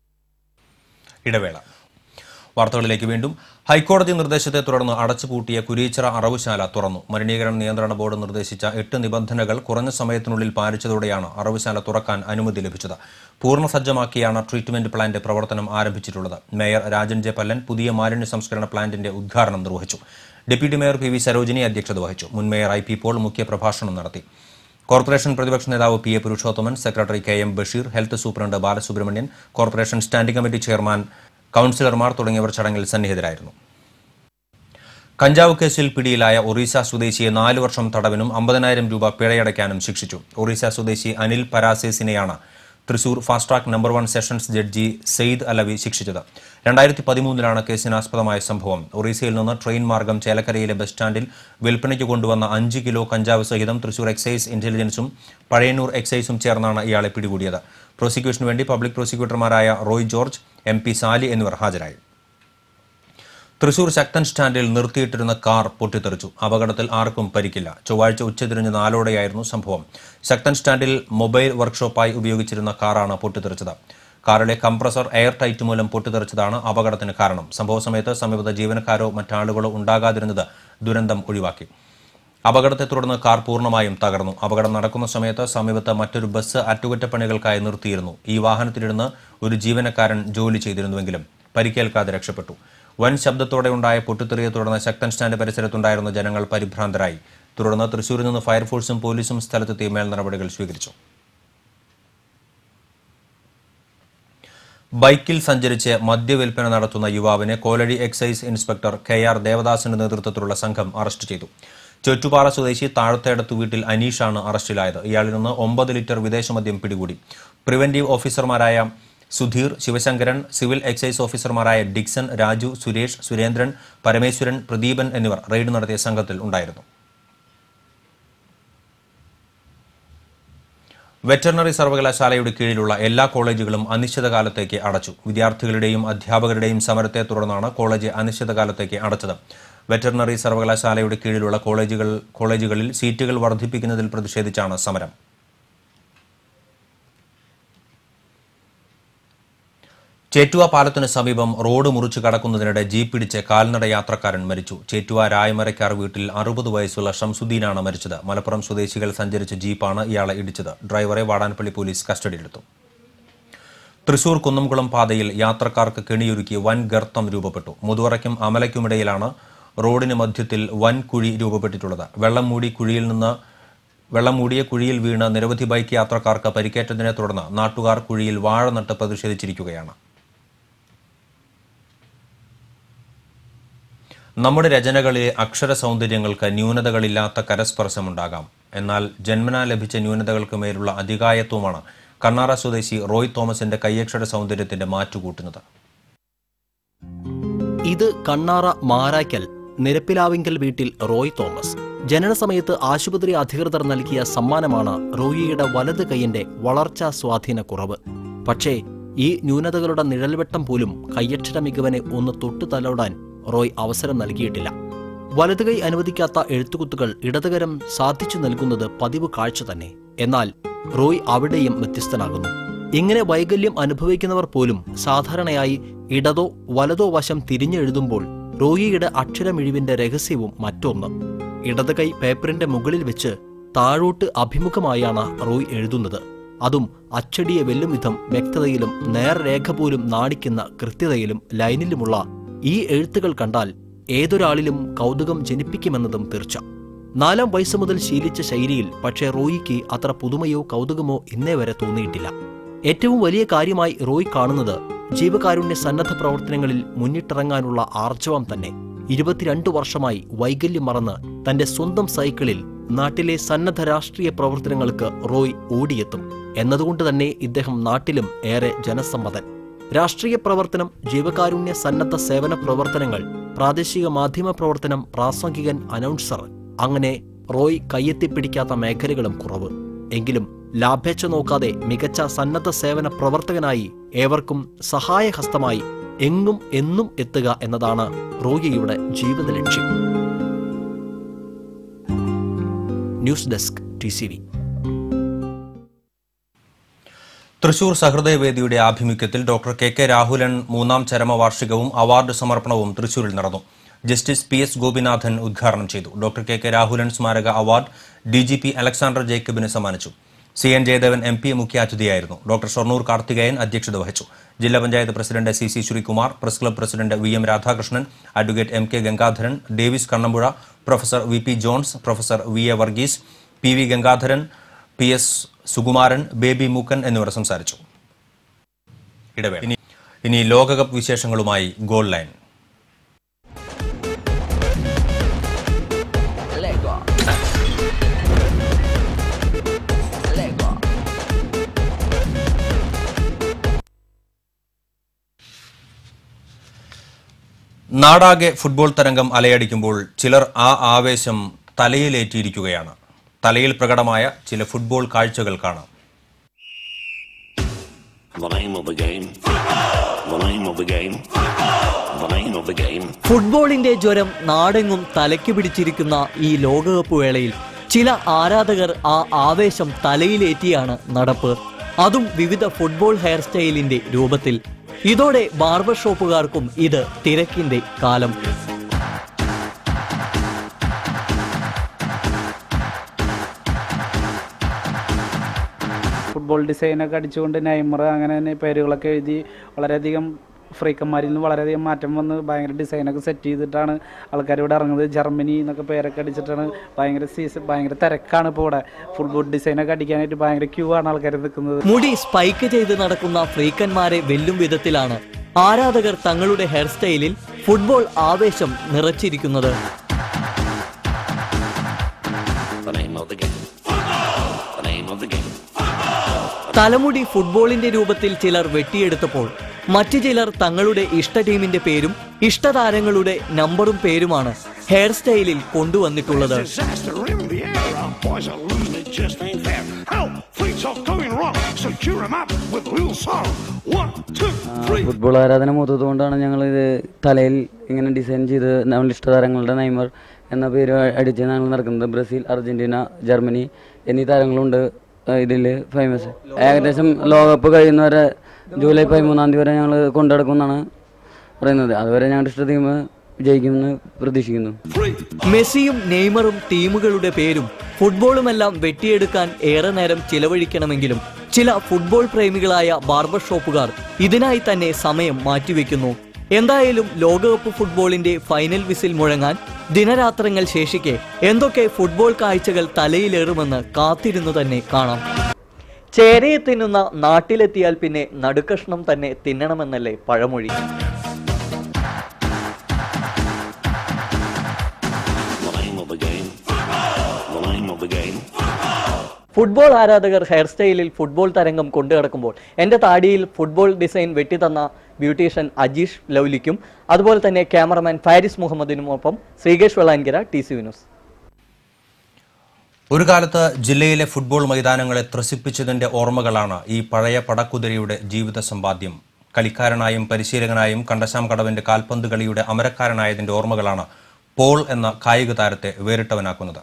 ഇടവേള വാർത്തകളിലേക്ക് വീണ്ടും ഹൈക്കോടതി നിർദ്ദേശത്തെ തുടർന്ന് അടച്ചുപൂട്ടിയ കുരീച്ചിറ അറവുശാല തുറന്നു മലിനീകരണ നിയന്ത്രണ ബോർഡ് നിർദ്ദേശിച്ച എട്ട് നിബന്ധനകൾ കുറഞ്ഞ സമയത്തിനുള്ളിൽ പാലിച്ചതോടെയാണ് അറവുശാല തുറക്കാൻ അനുമതി ലഭിച്ചത് പൂർണ്ണ സജ്ജമാക്കിയാണ് ട്രീറ്റ്മെന്റ് പ്ലാന്റ് പ്രവർത്തനം ആരംഭിച്ചിട്ടുള്ളത് മേയർ രാജൻ ജെ പല്ലൻ പുതിയ മാലിന്യ സംസ്കരണ പ്ലാന്റിന്റെ ഉദ്ഘാടനം നിർവഹിച്ചു deputy mayor P V Sarojini അധ്യക്ഷത വഹിച്ചു മുൻ മേയർ ഐ പി പോൾ മുഖ്യപ്രഭാഷണം നടത്തി കോർപ്പറേഷൻ പ്രതിപക്ഷ നേതാവ് P A Purushothaman secretary K M Basheer health superintendent Balasubramanian corporation standing committee chairman കൌൺസിലർമാർ തുടങ്ങിയവർ ചടങ്ങിൽ സന്നിഹിതരായിരുന്നു കഞ്ചാവ് കേസിൽ പിടിയിലായ ഒറീസ സ്വദേശിയെ നാല് വർഷം തടവിനും അമ്പതിനായിരം രൂപ പിഴയടയ്ക്കാനും ശിക്ഷിച്ചു ഒറീസ സ്വദേശി അനിൽ പരാസേസിനെയാണ് Thrissur fast track number one sessions judge Syed Alavi ശിക്ഷിച്ചത് രണ്ടായിരത്തി പതിമൂന്നിലാണ് കേസിനാസ്പദമായ സംഭവം ഒറീസയിൽ നിന്ന് ട്രെയിൻ മാർഗം ചേലക്കരയിലെ ബസ് സ്റ്റാൻഡിൽ വിൽപ്പനയ്ക്ക് കൊണ്ടുവന്ന അഞ്ച് കിലോ കഞ്ചാവ് സഹിതം തൃശൂർ എക്സൈസ് ഇന്റലിജൻസും പഴയന്നൂർ എക്സൈസും ചേർന്നാണ് ഇയാളെ പിടികൂടിയത് പ്രോസിക്യൂഷനു വേണ്ടി പബ്ലിക് പ്രോസിക്യൂട്ടർമാരായ റോയ് ജോർജ് എം പി സാലി എന്നിവർ ഹാജരായി തൃശൂർ ശക്തൻ സ്റ്റാൻഡിൽ നിർത്തിയിട്ടിരുന്ന കാർ പൊട്ടിത്തെറിച്ചു അപകടത്തിൽ ആർക്കും പരിക്കില്ല ചൊവ്വാഴ്ച ഉച്ചതിരിഞ്ഞ് നാലോടെയായിരുന്നു സംഭവം ശക്തൻ സ്റ്റാൻഡിൽ മൊബൈൽ വർക്ക്ഷോപ്പായി ഉപയോഗിച്ചിരുന്ന കാറാണ് പൊട്ടിത്തെറിച്ചത് കാറിലെ കംപ്രസർ എയർ ടൈറ്റ് മൂലം പൊട്ടിത്തെറിച്ചതാണ് അപകടത്തിന് കാരണം സംഭവ സമയത്ത് സമീപത്ത് ജീവനക്കാരോ മറ്റാളുകളോ ഉണ്ടാകാതിരുന്നത് ദുരന്തം ഒഴിവാക്കി അപകടത്തെ തുടർന്ന് കാർ പൂർണ്ണമായും തകർന്നു അപകടം നടക്കുന്ന സമയത്ത് സമീപത്ത് മറ്റൊരു ബസ് അറ്റകുറ്റപ്പണികൾക്കായി നിർത്തിയിരുന്നു ഈ വാഹനത്തിലിരുന്ന് ഒരു ജീവനക്കാരൻ ജോലി ചെയ്തിരുന്നുവെങ്കിലും പരിക്കേൽക്കാതെ രക്ഷപ്പെട്ടു വൻ ശബ്ദത്തോടെ ഉണ്ടായ പൊട്ടിത്തെറിയെ തുടർന്ന് ശക്തൻ സ്റ്റാൻഡ് പരിസരത്തുണ്ടായിരുന്ന ജനങ്ങൾ പരിഭ്രാന്തരായി തുടർന്ന് തൃശൂരിൽ നിന്ന് ഫയർഫോഴ്സും പോലീസും സ്ഥലത്തെത്തി മേൽ നടപടികൾ സ്വീകരിച്ചു ബൈക്കിൽ സഞ്ചരിച്ച് മദ്യവിൽപ്പന നടത്തുന്ന യുവാവിനെ Koladi excise inspector K R ദേവദാസിന്റെ നേതൃത്വത്തിലുള്ള സംഘം അറസ്റ്റ് ചെയ്തു ചൊറ്റുപാറ സ്വദേശി താഴത്തേടത്തു വീട്ടിൽ അനീഷാണ് അറസ്റ്റിലായത് ഇയാളിൽ നിന്ന് ഒമ്പത് ലിറ്റർ വിദേശമദ്യം പിടികൂടി പ്രിവന്റീവ് ഓഫീസർമാരായ സുധീർ ശിവശങ്കരൻ സിവിൽ എക്സൈസ് ഓഫീസർമാരായ ഡിക്സൺ രാജു സുരേഷ് സുരേന്ദ്രൻ പരമേശ്വരൻ പ്രദീപൻ എന്നിവർ റെയ്ഡ് നടത്തിയ സംഘത്തിൽ ഉണ്ടായിരുന്നു വെറ്ററിനറി സർവകലാശാലയുടെ കീഴിലുള്ള എല്ലാ കോളേജുകളും അനിശ്ചിതകാലത്തേക്ക് അടച്ചു വിദ്യാർത്ഥികളുടെയും അധ്യാപകരുടെയും സമരത്തെ തുടർന്നാണ് കോളേജ് അനിശ്ചിതകാലത്തേക്ക് അടച്ചത് വെറ്ററിനറി സർവകലാശാലയുടെ കീഴിലുള്ള കോളേജുകൾ കോളേജുകളിൽ സീറ്റുകൾ വർദ്ധിപ്പിക്കുന്നതിൽ പ്രതിഷേധിച്ചാണ് സമരം ചേറ്റുവ പാലത്തിനു സമീപം റോഡ് മുറിച്ചു കടക്കുന്നതിനിടെ ജീപ്പ് ഇടിച്ച് കാൽനട യാത്രക്കാരൻ മരിച്ചു ചേറ്റുവ രായമരക്കാർ വീട്ടിൽ അറുപത് വയസ്സുള്ള ഷംസുദ്ദീനാണ് മരിച്ചത് മലപ്പുറം സ്വദേശികൾ സഞ്ചരിച്ച ജീപ്പാണ് ഇയാളെ ഇടിച്ചത് ഡ്രൈവറെ വാടാനപ്പള്ളി പോലീസ് കസ്റ്റഡിയിലെടുത്തു തൃശൂർ കുന്നംകുളം പാതയിൽ യാത്രക്കാർക്ക് കെണിയൊരുക്കി വൻ ഗർത്തം രൂപപ്പെട്ടു മുതുവറയ്ക്കും അമലയ്ക്കുമിടയിലാണ് റോഡിന് മധ്യത്തിൽ വൻ കുഴി രൂപപ്പെട്ടിട്ടുള്ളത് വെള്ളം മൂടി കുഴിയിൽ നിന്ന് വെള്ളം മൂടിയ കുഴിയിൽ വീണ് നിരവധി ബൈക്ക് യാത്രക്കാർക്ക് പരിക്കേറ്റതിനെ തുടർന്ന് നാട്ടുകാർ കുഴിയിൽ വാഴ നട്ട് പ്രതിഷേധിച്ചിരിക്കുകയാണ് നമ്മുടെ രചനകളിലെ അക്ഷര സൗന്ദര്യങ്ങൾക്ക് ന്യൂനതകളില്ലാത്ത കരസ്പർശമുണ്ടാകാം എന്നാൽ ജന്മനാ ലഭിച്ച ന്യൂനതകൾക്ക് മേലുള്ള അധികായത്വമാണ് കണ്ണാറ സ്വദേശി റോയ് തോമസിന്റെ കയ്യക്ഷര സൗന്ദര്യത്തിന്റെ മാറ്റുകൂട്ടുന്നത് ഇത് കണ്ണാറ മാരായ്ക്കൽ നിരപ്പിലാവിങ്കൽ വീട്ടിൽ റോയ് തോമസ് ജനന സമയത്ത് ആശുപത്രി അധികൃതർ നൽകിയ സമ്മാനമാണ് റോയിയുടെ വലത് കൈയിന്റെ വളർച്ചാ സ്വാധീന കുറവ് പക്ഷേ ഈ ന്യൂനതകളുടെ നിഴൽവെട്ടം പോലും കയ്യക്ഷര മികവനെ ഒന്ന് തൊട്ടു തലോടാൻ റോയ് അവസരം നൽകിയിട്ടില്ല വലതുകൈ അനുവദിക്കാത്ത എഴുത്തുകുത്തുകൾ ഇടതുകരം സാധിച്ചു നൽകുന്നത് പതിവ് കാഴ്ച തന്നെ എന്നാൽ റോയ് അവിടെയും വ്യത്യസ്തനാകുന്നു ഇങ്ങനെ വൈകല്യം അനുഭവിക്കുന്നവർ പോലും സാധാരണയായി ഇടതോ വലതോ വശം തിരിഞ്ഞെഴുതുമ്പോൾ റോയിയുടെ അക്ഷരമിഴിവിന്റെ രഹസ്യവും മറ്റൊന്ന് ഇടത് കൈ പേപ്പറിന്റെ മുകളിൽ വെച്ച് താഴോട്ട് അഭിമുഖമായാണ് റോയ് എഴുതുന്നത് അതും അച്ചടിയെ വെല്ലും വിധം വ്യക്തതയിലും നേർരേഖ പോലും നാണിക്കുന്ന കൃത്യതയിലും ലൈനിലുമുള്ള ഈ എഴുത്തുകൾ കണ്ടാൽ ഏതൊരാളിലും കൗതുകം ജനിപ്പിക്കുമെന്നതും തീർച്ച നാലാം വയസ്സ് മുതൽ ശീലിച്ച ശൈലിയിൽ പക്ഷേ റോയിക്ക് അത്ര പുതുമയോ കൗതുകമോ ഇന്നേ വരെ തോന്നിയിട്ടില്ല ഏറ്റവും വലിയ കാര്യമായി റോയ് കാണുന്നത് ജീവകാരുണ്യ സന്നദ്ധ പ്രവർത്തനങ്ങളിൽ മുന്നിട്ടിറങ്ങാനുള്ള ആർജവം തന്നെ ഇരുപത്തിരണ്ട് വർഷമായി വൈകല്യം മറന്ന് തന്റെ സ്വന്തം സൈക്കിളിൽ നാട്ടിലെ സന്നദ്ധ രാഷ്ട്രീയ പ്രവർത്തനങ്ങൾക്ക് റോയ് ഓടിയെത്തും എന്നതുകൊണ്ട് തന്നെ ഇദ്ദേഹം നാട്ടിലും ഏറെ ജനസമ്മതൻ രാഷ്ട്രീയ പ്രവർത്തനം ജീവകാരുണ്യ സന്നദ്ധ സേവന പ്രവർത്തനങ്ങൾ പ്രാദേശിക മാധ്യമ പ്രവർത്തനം പ്രാസംഗികൻ അനൗൺസർ അങ്ങനെ റോയ് കയ്യെത്തിപ്പിടിക്കാത്ത മേഖലകളും കുറവ് എങ്കിലും ലാഭേച്ഛ നോക്കാതെ മികച്ച സന്നദ്ധ സേവന പ്രവർത്തകനായി ഏവർക്കും സഹായഹസ്തമായി എങ്ങും എന്നും എത്തുക എന്നതാണ് റോയിയുടെ ജീവിത ലക്ഷ്യം news desk T C V Thrissur സഹൃദയവേദിയുടെ ആഭിമുഖ്യത്തിൽ ഡോക്ടർ കെ കെ രാഹുലൻ മൂന്നാം ചരമവാർഷികവും അവാർഡ് സമർപ്പണവും തൃശൂരിൽ നടന്നു ജസ്റ്റിസ് പി എസ് ഗോപിനാഥൻ ഉദ്ഘാടനം ചെയ്തു ഡോക്ടർ കെ കെ രാഹുലൻ സ്മാരക award D G P Alexander ജേക്കബിന് സമ്മാനിച്ചു C N Jayadevan M P മുഖ്യാതിഥിയായിരുന്നു ഡോക്ടർ ഷൊർണൂർ കാർത്തികേയൻ അധ്യക്ഷത വഹിച്ചു ജില്ലാ panchayat president C C Sreekumar press club president V M Radhakrishnan advocate M K Gangadharan Davis Kannampuzha professor V P Johns professor V A Varghese P V Gangadharan P S Sukumaran Baby Mookkan എന്നിവർ സംസാരിച്ചു ഇടവേള ഇനി- ഇനി ലോകകപ്പ് വിശേഷങ്ങളുമായി ഗോൾ ലൈൻ നാടാകെ ഫുട്ബോൾ തരംഗം അലയടിക്കുമ്പോൾ ചിലർ ആ ആവേശം തലയിലേറ്റിയിരിക്കുകയാണ് തലയിൽ പ്രകടമായ ചില ഫുട്ബോൾ കാഴ്ചകൾ കാണാം The name of the game. The name of the game. The name of the game. ഫുട്ബോളിന്റെ ജ്വരം നാടെങ്ങും തലയ്ക്ക് പിടിച്ചിരിക്കുന്ന ഈ ലോകകപ്പ് വേളയിൽ ചില ആരാധകർ ആ ആവേശം തലയിലേറ്റിയാണ് നടപ്പ് അതും വിവിധ ഫുട്ബോൾ ഹെയർ സ്റ്റൈലിന്റെ രൂപത്തിൽ ഇതോടെ ബാർബർ ഷോപ്പുകാർക്കും ഇത് തിരക്കിന്റെ കാലം ഫുട്ബോൾ ഡിസൈനൊക്കെ അടിച്ചുകൊണ്ട് നൈമർ അങ്ങനെ തന്നെ പേരുകളൊക്കെ എഴുതി വളരെയധികം ഫ്രീക്കന്മാരിൽ നിന്ന് വളരെയധികം മാറ്റം വന്ന് ഭയങ്കര ഡിസൈനൊക്കെ സെറ്റ് ചെയ്തിട്ടാണ് ആൾക്കാർ ഇവിടെ ഇറങ്ങുന്നത് ജർമ്മനി എന്നൊക്കെ പേരൊക്കെ അടിച്ചിട്ടാണ് ഭയങ്കര സീസൺ ഭയങ്കര തിരക്കാണ് ഇപ്പോൾ ഇവിടെ ഫുട്ബോൾ ഡിസൈനൊക്കെ അടിക്കാനായിട്ട് ഭയങ്കര ക്യൂ ആണ് ആൾക്കാർ നിൽക്കുന്നത് മുടി സ്പൈക്ക് ചെയ്ത് നടക്കുന്ന ഫ്രീക്കന്മാരെ വെല്ലും വിധത്തിലാണ് ആരാധകർ തങ്ങളുടെ ഹെയർ സ്റ്റൈലിൽ ഫുട്ബോൾ ആവേശം നിറച്ചിരിക്കുന്നത് തലമുടി ഫുട്ബോളിന്റെ രൂപത്തിൽ ചിലർ വെട്ടിയെടുത്തപ്പോൾ മറ്റു ചിലർ തങ്ങളുടെ ഇഷ്ട ടീമിന്റെ പേരും ഇഷ്ടതാരങ്ങളുടെ നമ്പറും പേരുമാണ് ഹെയർ സ്റ്റൈലിൽ കൊണ്ടുവന്നിട്ടുള്ളത് Disaster in the air. Our boys are losing it, just ain't fair. Help! Things are going wrong, so cheer 'em up with a little song. One, two, three. Football ആരാധന മൂത്തതുകൊണ്ടാണ് ഞങ്ങൾ ഇത് തലയിൽ ഇങ്ങനെ ഡിസൈൻ ചെയ്ത് നമ്മുടെ ഇഷ്ടതാരങ്ങളുടെ നൈമർ എന്ന പേര് അടിച്ച് ഞങ്ങൾ നടക്കുന്നത് ബ്രസീൽ അർജന്റീന ജർമ്മനി എന്നീ താരങ്ങളുണ്ട് ഇതിൽ ഫേമസ് ഏകദേശം ലോകകപ്പ് കഴിയുന്നവരെ ജൂലൈ പതിമൂന്നാം തീയതി വരെ ഞങ്ങൾ കൊണ്ടുനടക്കുമെന്നാണ് പറയുന്നത് അതുവരെ ഞങ്ങളുടെ ഇഷ്ട ടീം ജയിക്കുമെന്ന് പ്രതീക്ഷിക്കുന്നു മെസ്സിയും നെയ്മറും ടീമുകളുടെ പേരും ഫുട്ബോളുമെല്ലാം വെട്ടിയെടുക്കാൻ ഏറെ നേരം ചിലവഴിക്കണമെങ്കിലും ചില ഫുട്ബോൾ പ്രേമികളായ ബാർബർ ഷോപ്പുകാർ ഇതിനായി തന്നെ സമയം മാറ്റിവെക്കുന്നു എന്തായാലും ലോകകപ്പ് ഫുട്ബോളിന്റെ ഫൈനൽ വിസിൽ മുഴങ്ങാൻ ദിനരാത്രങ്ങൾ ശേഷിക്കെ എന്തൊക്കെ ഫുട്ബോൾ കാഴ്ചകൾ തലയിലേറുമെന്ന് കാത്തിരുന്നു തന്നെ കാണാം ചേരയെ തിന്നുന്ന നാട്ടിലെത്തിയാൽ പിന്നെ നടുക്കഷ്ണം തന്നെ തിന്നണമെന്നല്ലേ പഴമൊഴി The name of the game. The name of the game. Football ആരാധകർ ഹെയർ സ്റ്റൈലിൽ ഫുട്ബോൾ തരംഗം കൊണ്ടു നടക്കുമ്പോൾ എൻ്റെ താടിയിൽ ഫുട്ബോൾ ഡിസൈൻ വെട്ടിത്തന്ന ബ്യൂട്ടീഷ്യൻ അജീഷ് ലൗലിക്കും അതുപോലെ തന്നെ ക്യാമറമാൻ ഫാരിസ് മുഹമ്മദിനുമൊപ്പം Sreekesh Vellankara T C news ഒരു കാലത്ത് ജില്ലയിലെ ഫുട്ബോൾ മൈതാനങ്ങളെ ത്രസിപ്പിച്ചതിന്റെ ഓർമ്മകളാണ് ഈ പഴയ പടക്കുതിരയുടെ ജീവിത സമ്പാദ്യം കളിക്കാരനായും പരിശീലകനായും കണ്ടശാം കടവിന്റെ കാൽപന്ത് കളിയുടെ അമരക്കാരനായതിന്റെ ഓർമ്മകളാണ് പോൾ എന്ന കായിക താരത്തെ വേറിട്ടവനാക്കുന്നത്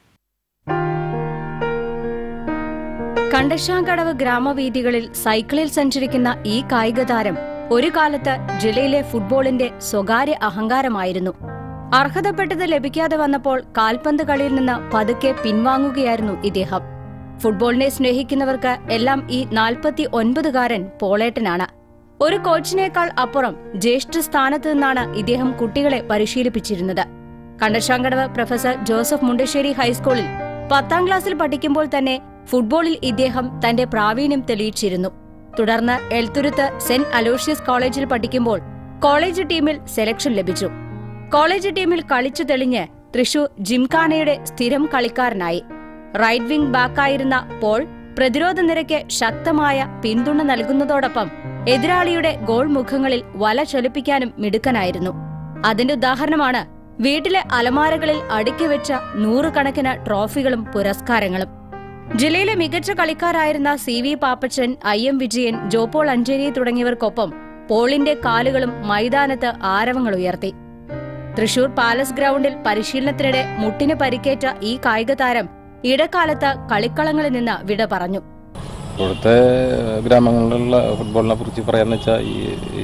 കണ്ടശാങ്കടവ് ഗ്രാമവീഥികളിൽ സൈക്കിളിൽ സഞ്ചരിക്കുന്ന ഈ കായിക താരം ഒരു കാലത്ത് ജില്ലയിലെ ഫുട്ബോളിന്റെ സ്വകാര്യ അഹങ്കാരമായിരുന്നു അർഹതപ്പെട്ടത് ലഭിക്കാതെ വന്നപ്പോൾ കാൽപന്ത് കളിയിൽ നിന്ന് പതുക്കെ പിൻവാങ്ങുകയായിരുന്നു ഇദ്ദേഹം ഫുട്ബോളിനെ സ്നേഹിക്കുന്നവർക്ക് എല്ലാം ഈ നാൽപ്പത്തി ഒൻപതുകാരൻ പോളേട്ടനാണ് ഒരു കോച്ചിനേക്കാൾ അപ്പുറം ജ്യേഷ്ഠ സ്ഥാനത്ത് നിന്നാണ് ഇദ്ദേഹം കുട്ടികളെ പരിശീലിപ്പിച്ചിരുന്നത് കണ്ടശാങ്കടവ് പ്രൊഫസർ ജോസഫ് മുണ്ടശ്ശേരി ഹൈസ്കൂളിൽ പത്താം ക്ലാസ്സിൽ പഠിക്കുമ്പോൾ തന്നെ ഫുട്ബോളിൽ ഇദ്ദേഹം തന്റെ പ്രാവീണ്യം തെളിയിച്ചിരുന്നു തുടർന്ന് എൽത്തുരുത്ത് സെന്റ് അലോഷ്യസ് കോളേജിൽ പഠിക്കുമ്പോൾ കോളേജ് ടീമിൽ സെലക്ഷൻ ലഭിച്ചു കോളേജ് ടീമിൽ കളിച്ചു തെളിഞ്ഞ് തൃശൂർ ജിംഖാനയുടെ സ്ഥിരം കളിക്കാരനായി റൈറ്റ് വിംഗ് ബാക്കായിരുന്ന പോൾ പ്രതിരോധ നിരയ്ക്ക് ശക്തമായ പിന്തുണ നൽകുന്നതോടൊപ്പം എതിരാളിയുടെ ഗോൾ മുഖങ്ങളിൽ വല ചലിപ്പിക്കാനും മിടുക്കനായിരുന്നു അതിന്റെ ഉദാഹരണമാണ് വീട്ടിലെ അലമാരകളിൽ അടുക്കി വെച്ച നൂറുകണക്കിന് ട്രോഫികളും പുരസ്കാരങ്ങളും ജില്ലയിലെ മികച്ച കളിക്കാരായിരുന്ന C V Pappachan I M Vijayan Jo Paul Ancheri തുടങ്ങിയവർക്കൊപ്പം പോളിന്റെ കാലുകളും മൈതാനത്ത് ആരവങ്ങൾ ഉയർത്തി തൃശൂർ പാലസ് ഗ്രൗണ്ടിൽ പരിശീലനത്തിനിടെ മുട്ടിന് പരിക്കേറ്റ ഈ കായിക താരം ഇടക്കാലത്ത് കളിക്കളങ്ങളിൽ നിന്ന് വിട പറഞ്ഞു ഇവിടുത്തെ ഗ്രാമങ്ങളിലുള്ള ഫുട്ബോളിനെ കുറിച്ച് പറയാന്ന് വെച്ചാൽ ഈ ഈ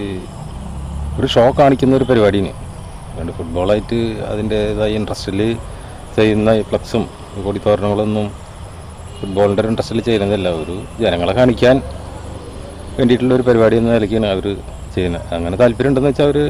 ഒരു ഷോ കാണിക്കുന്ന ഒരു പരിപാടിയാണ് അതുകൊണ്ട് ഫുട്ബോളായിട്ട് അതിൻ്റെതായ ഇൻട്രസ്റ്റിൽ ചെയ്യുന്ന ഈ ഫ്ലക്സും കൊടിത്തോരണങ്ങളൊന്നും ഫുട്ബോളിൻ്റെ ഒരു ഇൻട്രസ്റ്റിൽ ചെയ്യുന്നതല്ല ഒരു ജനങ്ങളെ കാണിക്കാൻ വേണ്ടിയിട്ടുള്ള ഒരു പരിപാടി എന്ന നിലയ്ക്കാണ് അവർ ചെയ്യുന്നത് അങ്ങനെ താല്പര്യം ഉണ്ടെന്ന് വെച്ചാൽ അവർ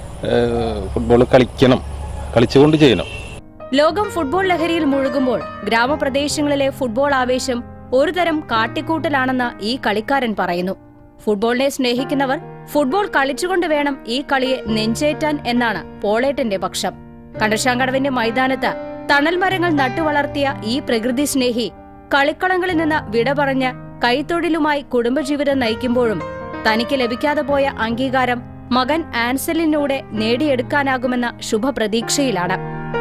ഫുട്ബോൾ കളിക്കണം കളിച്ചുകൊണ്ട് ചെയ്യണം ലോകം ഫുട്ബോൾ ലഹരിയിൽ മുഴുകുമ്പോൾ ഗ്രാമപ്രദേശങ്ങളിലെ ഫുട്ബോൾ ആവേശം ഒരുതരം കാട്ടിക്കൂട്ടലാണെന്ന് ഈ കളിക്കാരൻ പറയുന്നു ഫുട്ബോളിനെ സ്നേഹിക്കുന്നവർ ഫുട്ബോൾ കളിച്ചുകൊണ്ട് വേണം ഈ കളിയെ നെഞ്ചേറ്റാൻ എന്നാണ് പോളേട്ടന്റെ പക്ഷം കണ്ടശാങ്കടവിന്റെ മൈതാനത്ത് തണൽ മരങ്ങൾ നട്ടുവളർത്തിയ ഈ പ്രകൃതി സ്നേഹി കളിക്കളങ്ങളിൽ നിന്ന് വിട പറഞ്ഞ് കൈത്തൊഴിലുമായി കുടുംബജീവിതം നയിക്കുമ്പോഴും തനിക്ക് ലഭിക്കാതെ പോയ അംഗീകാരം മകൻ ആൻസലിനൂടെ നേടിയെടുക്കാനാകുമെന്ന ശുഭപ്രതീക്ഷയിലാണ്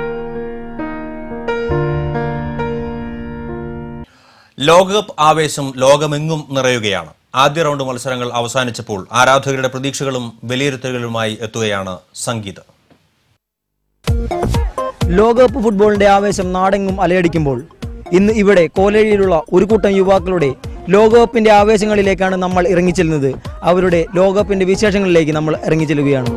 ലോകകപ്പ് ആവേശം ലോകമെങ്ങും നിറയുകയാണ് ആദ്യ റൗണ്ട് മത്സരങ്ങൾ അവസാനിച്ചപ്പോൾ ആരാധകരുടെ പ്രതീക്ഷകളും വിലയിരുത്തലുകളുമായി എത്തുകയാണ് സംഗീത് ലോകകപ്പ് ഫുട്ബോളിന്റെ ആവേശം നാടെങ്ങും അലയടിക്കുമ്പോൾ ഇന്ന് ഇവിടെ കോലഴിയിലുള്ള ഒരു കൂട്ടം യുവാക്കളുടെ ലോകകപ്പിന്റെ ആവേശങ്ങളിലേക്കാണ് നമ്മൾ ഇറങ്ങിച്ചെല്ലുന്നത് അവരുടെ ലോകകപ്പിന്റെ വിശേഷങ്ങളിലേക്ക് നമ്മൾ ഇറങ്ങിച്ചെല്ലുകയാണ്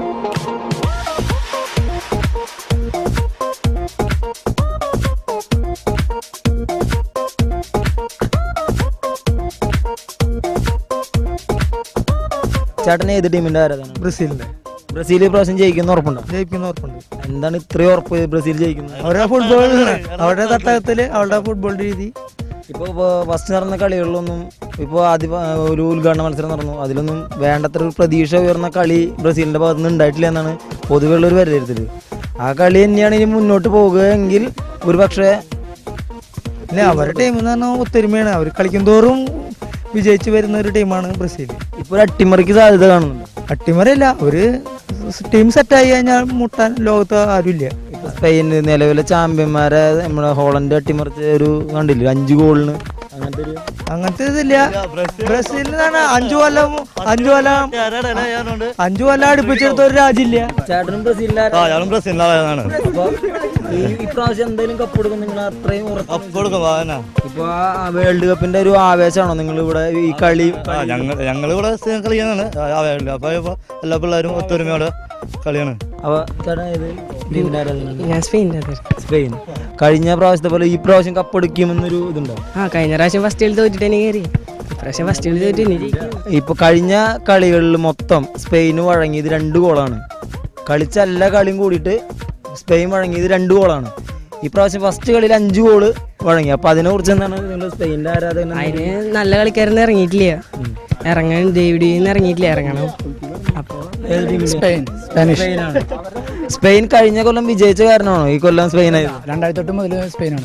ചേട്ടൻ ഏത് ടീമിന്റെ ആരാധന ബ്രസീലിന്റെ ബ്രസീൽ പ്രാവശ്യം ജയിക്കുന്ന ഉറപ്പുണ്ടോ ജയിക്കുന്ന ഉറപ്പുണ്ട് എന്താണ് ഇത്രയും ഉറപ്പ് ബ്രസീൽ ജയിക്കുന്നത് അവരുടെ ഫുട്ബോൾ അവരുടെ തട്ടകത്തില് അവരുടെ ഫുട്ബോൾ രീതി ഇപ്പോൾ ഫസ്റ്റ് നടന്ന കളികളിലൊന്നും ഇപ്പോൾ ആദ്യ ഒരു ഉദ്ഘാടന മത്സരം നടന്നു അതിലൊന്നും വേണ്ടത്ര ഒരു പ്രതീക്ഷ ഉയർന്ന കളി ബ്രസീലിന്റെ ഭാഗത്ത് നിന്ന് ഉണ്ടായിട്ടില്ല എന്നാണ് പൊതുവെയുള്ള ഒരു വിലയിരുത്തൽ ആ കളി തന്നെയാണ് ഇനി മുന്നോട്ട് പോകുകയെങ്കിൽ ഒരു പക്ഷേ ഇല്ല അവരുടെ ടീം എന്ന് പറഞ്ഞാൽ ഒത്തൊരുമയാണ് അവർ കളിക്കും തോറും വിജയിച്ചു വരുന്ന ഒരു ടീമാണ് ബ്രസീൽ ഇപ്പൊ ഒരു അട്ടിമറിക്ക് സാധ്യത കാണുന്നുണ്ട് അട്ടിമറിയല്ല ഒരു ടീം സെറ്റായി കഴിഞ്ഞാൽ മുട്ടാൻ ലോകത്ത് ആരുമില്ല ഇപ്പൊ സ്പെയിൻ നിലവിലെ ചാമ്പ്യന്മാരെ നമ്മുടെ ഹോളണ്ട് അട്ടിമറിച്ച ഒരു കണ്ടില്ലേ അഞ്ചു ഗോളിന് അങ്ങനത്തെ ഒരു അങ്ങനത്തെ ഇതില്ല ബ്രസീലിനാണ് അഞ്ചു കൊല്ലം അഞ്ചു കൊല്ലം അഞ്ചു കൊല്ലം അടുപ്പിച്ചെടുത്ത ഒരു രാജ്യമില്ല ചേട്ടനും ബ്രസീലിനാണ് ബ്രസീലിനാണ് അപ്പൊ ഈ ഇപ്രാവശ്യം എന്തെങ്കിലും കപ്പ് കൊടുക്കും നിങ്ങൾ അത്രയും കൊടുക്കും ഇപ്പൊ ആ വേൾഡ് കപ്പിന്റെ ഒരു ആവേശമാണോ നിങ്ങൾ ഇവിടെ ഈ കളി ഞങ്ങൾ ഞങ്ങൾ ഇവിടെ കളിയാണ് അപ്പൊ ഇപ്പൊ എല്ലാ പിള്ളേരും ഒത്തൊരുമയോടെ കളിയാണ് അപ്പൊ ചേട്ടൻ ഏത് ടീമിന്റെ ആരാധകനാണ്? ഞാൻ സ്പെയിനിൻ്റെ സ്പെയിൻ കഴിഞ്ഞ പ്രാവശ്യത്തെ പോലെ ഈ പ്രാവശ്യം കപ്പെടുക്കുമെന്നൊരു ഇതുണ്ടോ ആ കഴിഞ്ഞ പ്രാവശ്യം ഫസ്റ്റ് കളി തോറ്റിട്ട് തന്നെ കയറി ഇപ്രാവശ്യം ഫസ്റ്റ് കളി തോറ്റ് ഇനി ജയിക്കും. ഇപ്പൊ കഴിഞ്ഞ കളികളിൽ മൊത്തം സ്പെയിന് വഴങ്ങിയത് രണ്ട് ഗോളാണ് കളിച്ച എല്ലാ കളിയും കൂടിയിട്ട് സ്പെയിൻ വഴങ്ങിയത് രണ്ട് ഗോളാണ് ഈ പ്രാവശ്യം ഫസ്റ്റ് കളിയിൽ അഞ്ച് ഗോള് വഴങ്ങി അപ്പൊ അതിനെ കുറിച്ച് എന്താണ് നിങ്ങൾ സ്പെയിനിന്റെ ആരാധകൻ അതിന് നല്ല കളിക്കാരൊന്നും ഇറങ്ങിയിട്ടില്ല ഇറങ്ങാൻ ഡേവിഡിൽ നിന്ന് ഇറങ്ങിയിട്ടില്ല ഇറങ്ങണം അപ്പോൾ സ്പെയിൻ സ്പെയിനാണ് സ്പെയിൻ കഴിഞ്ഞ കൊല്ലം വിജയിച്ച കാരണമാണോ ഈ കൊല്ലം സ്പെയിൻ ആയത് രണ്ടായിരത്തി എട്ട് മുതൽ സ്പെയിനാണ്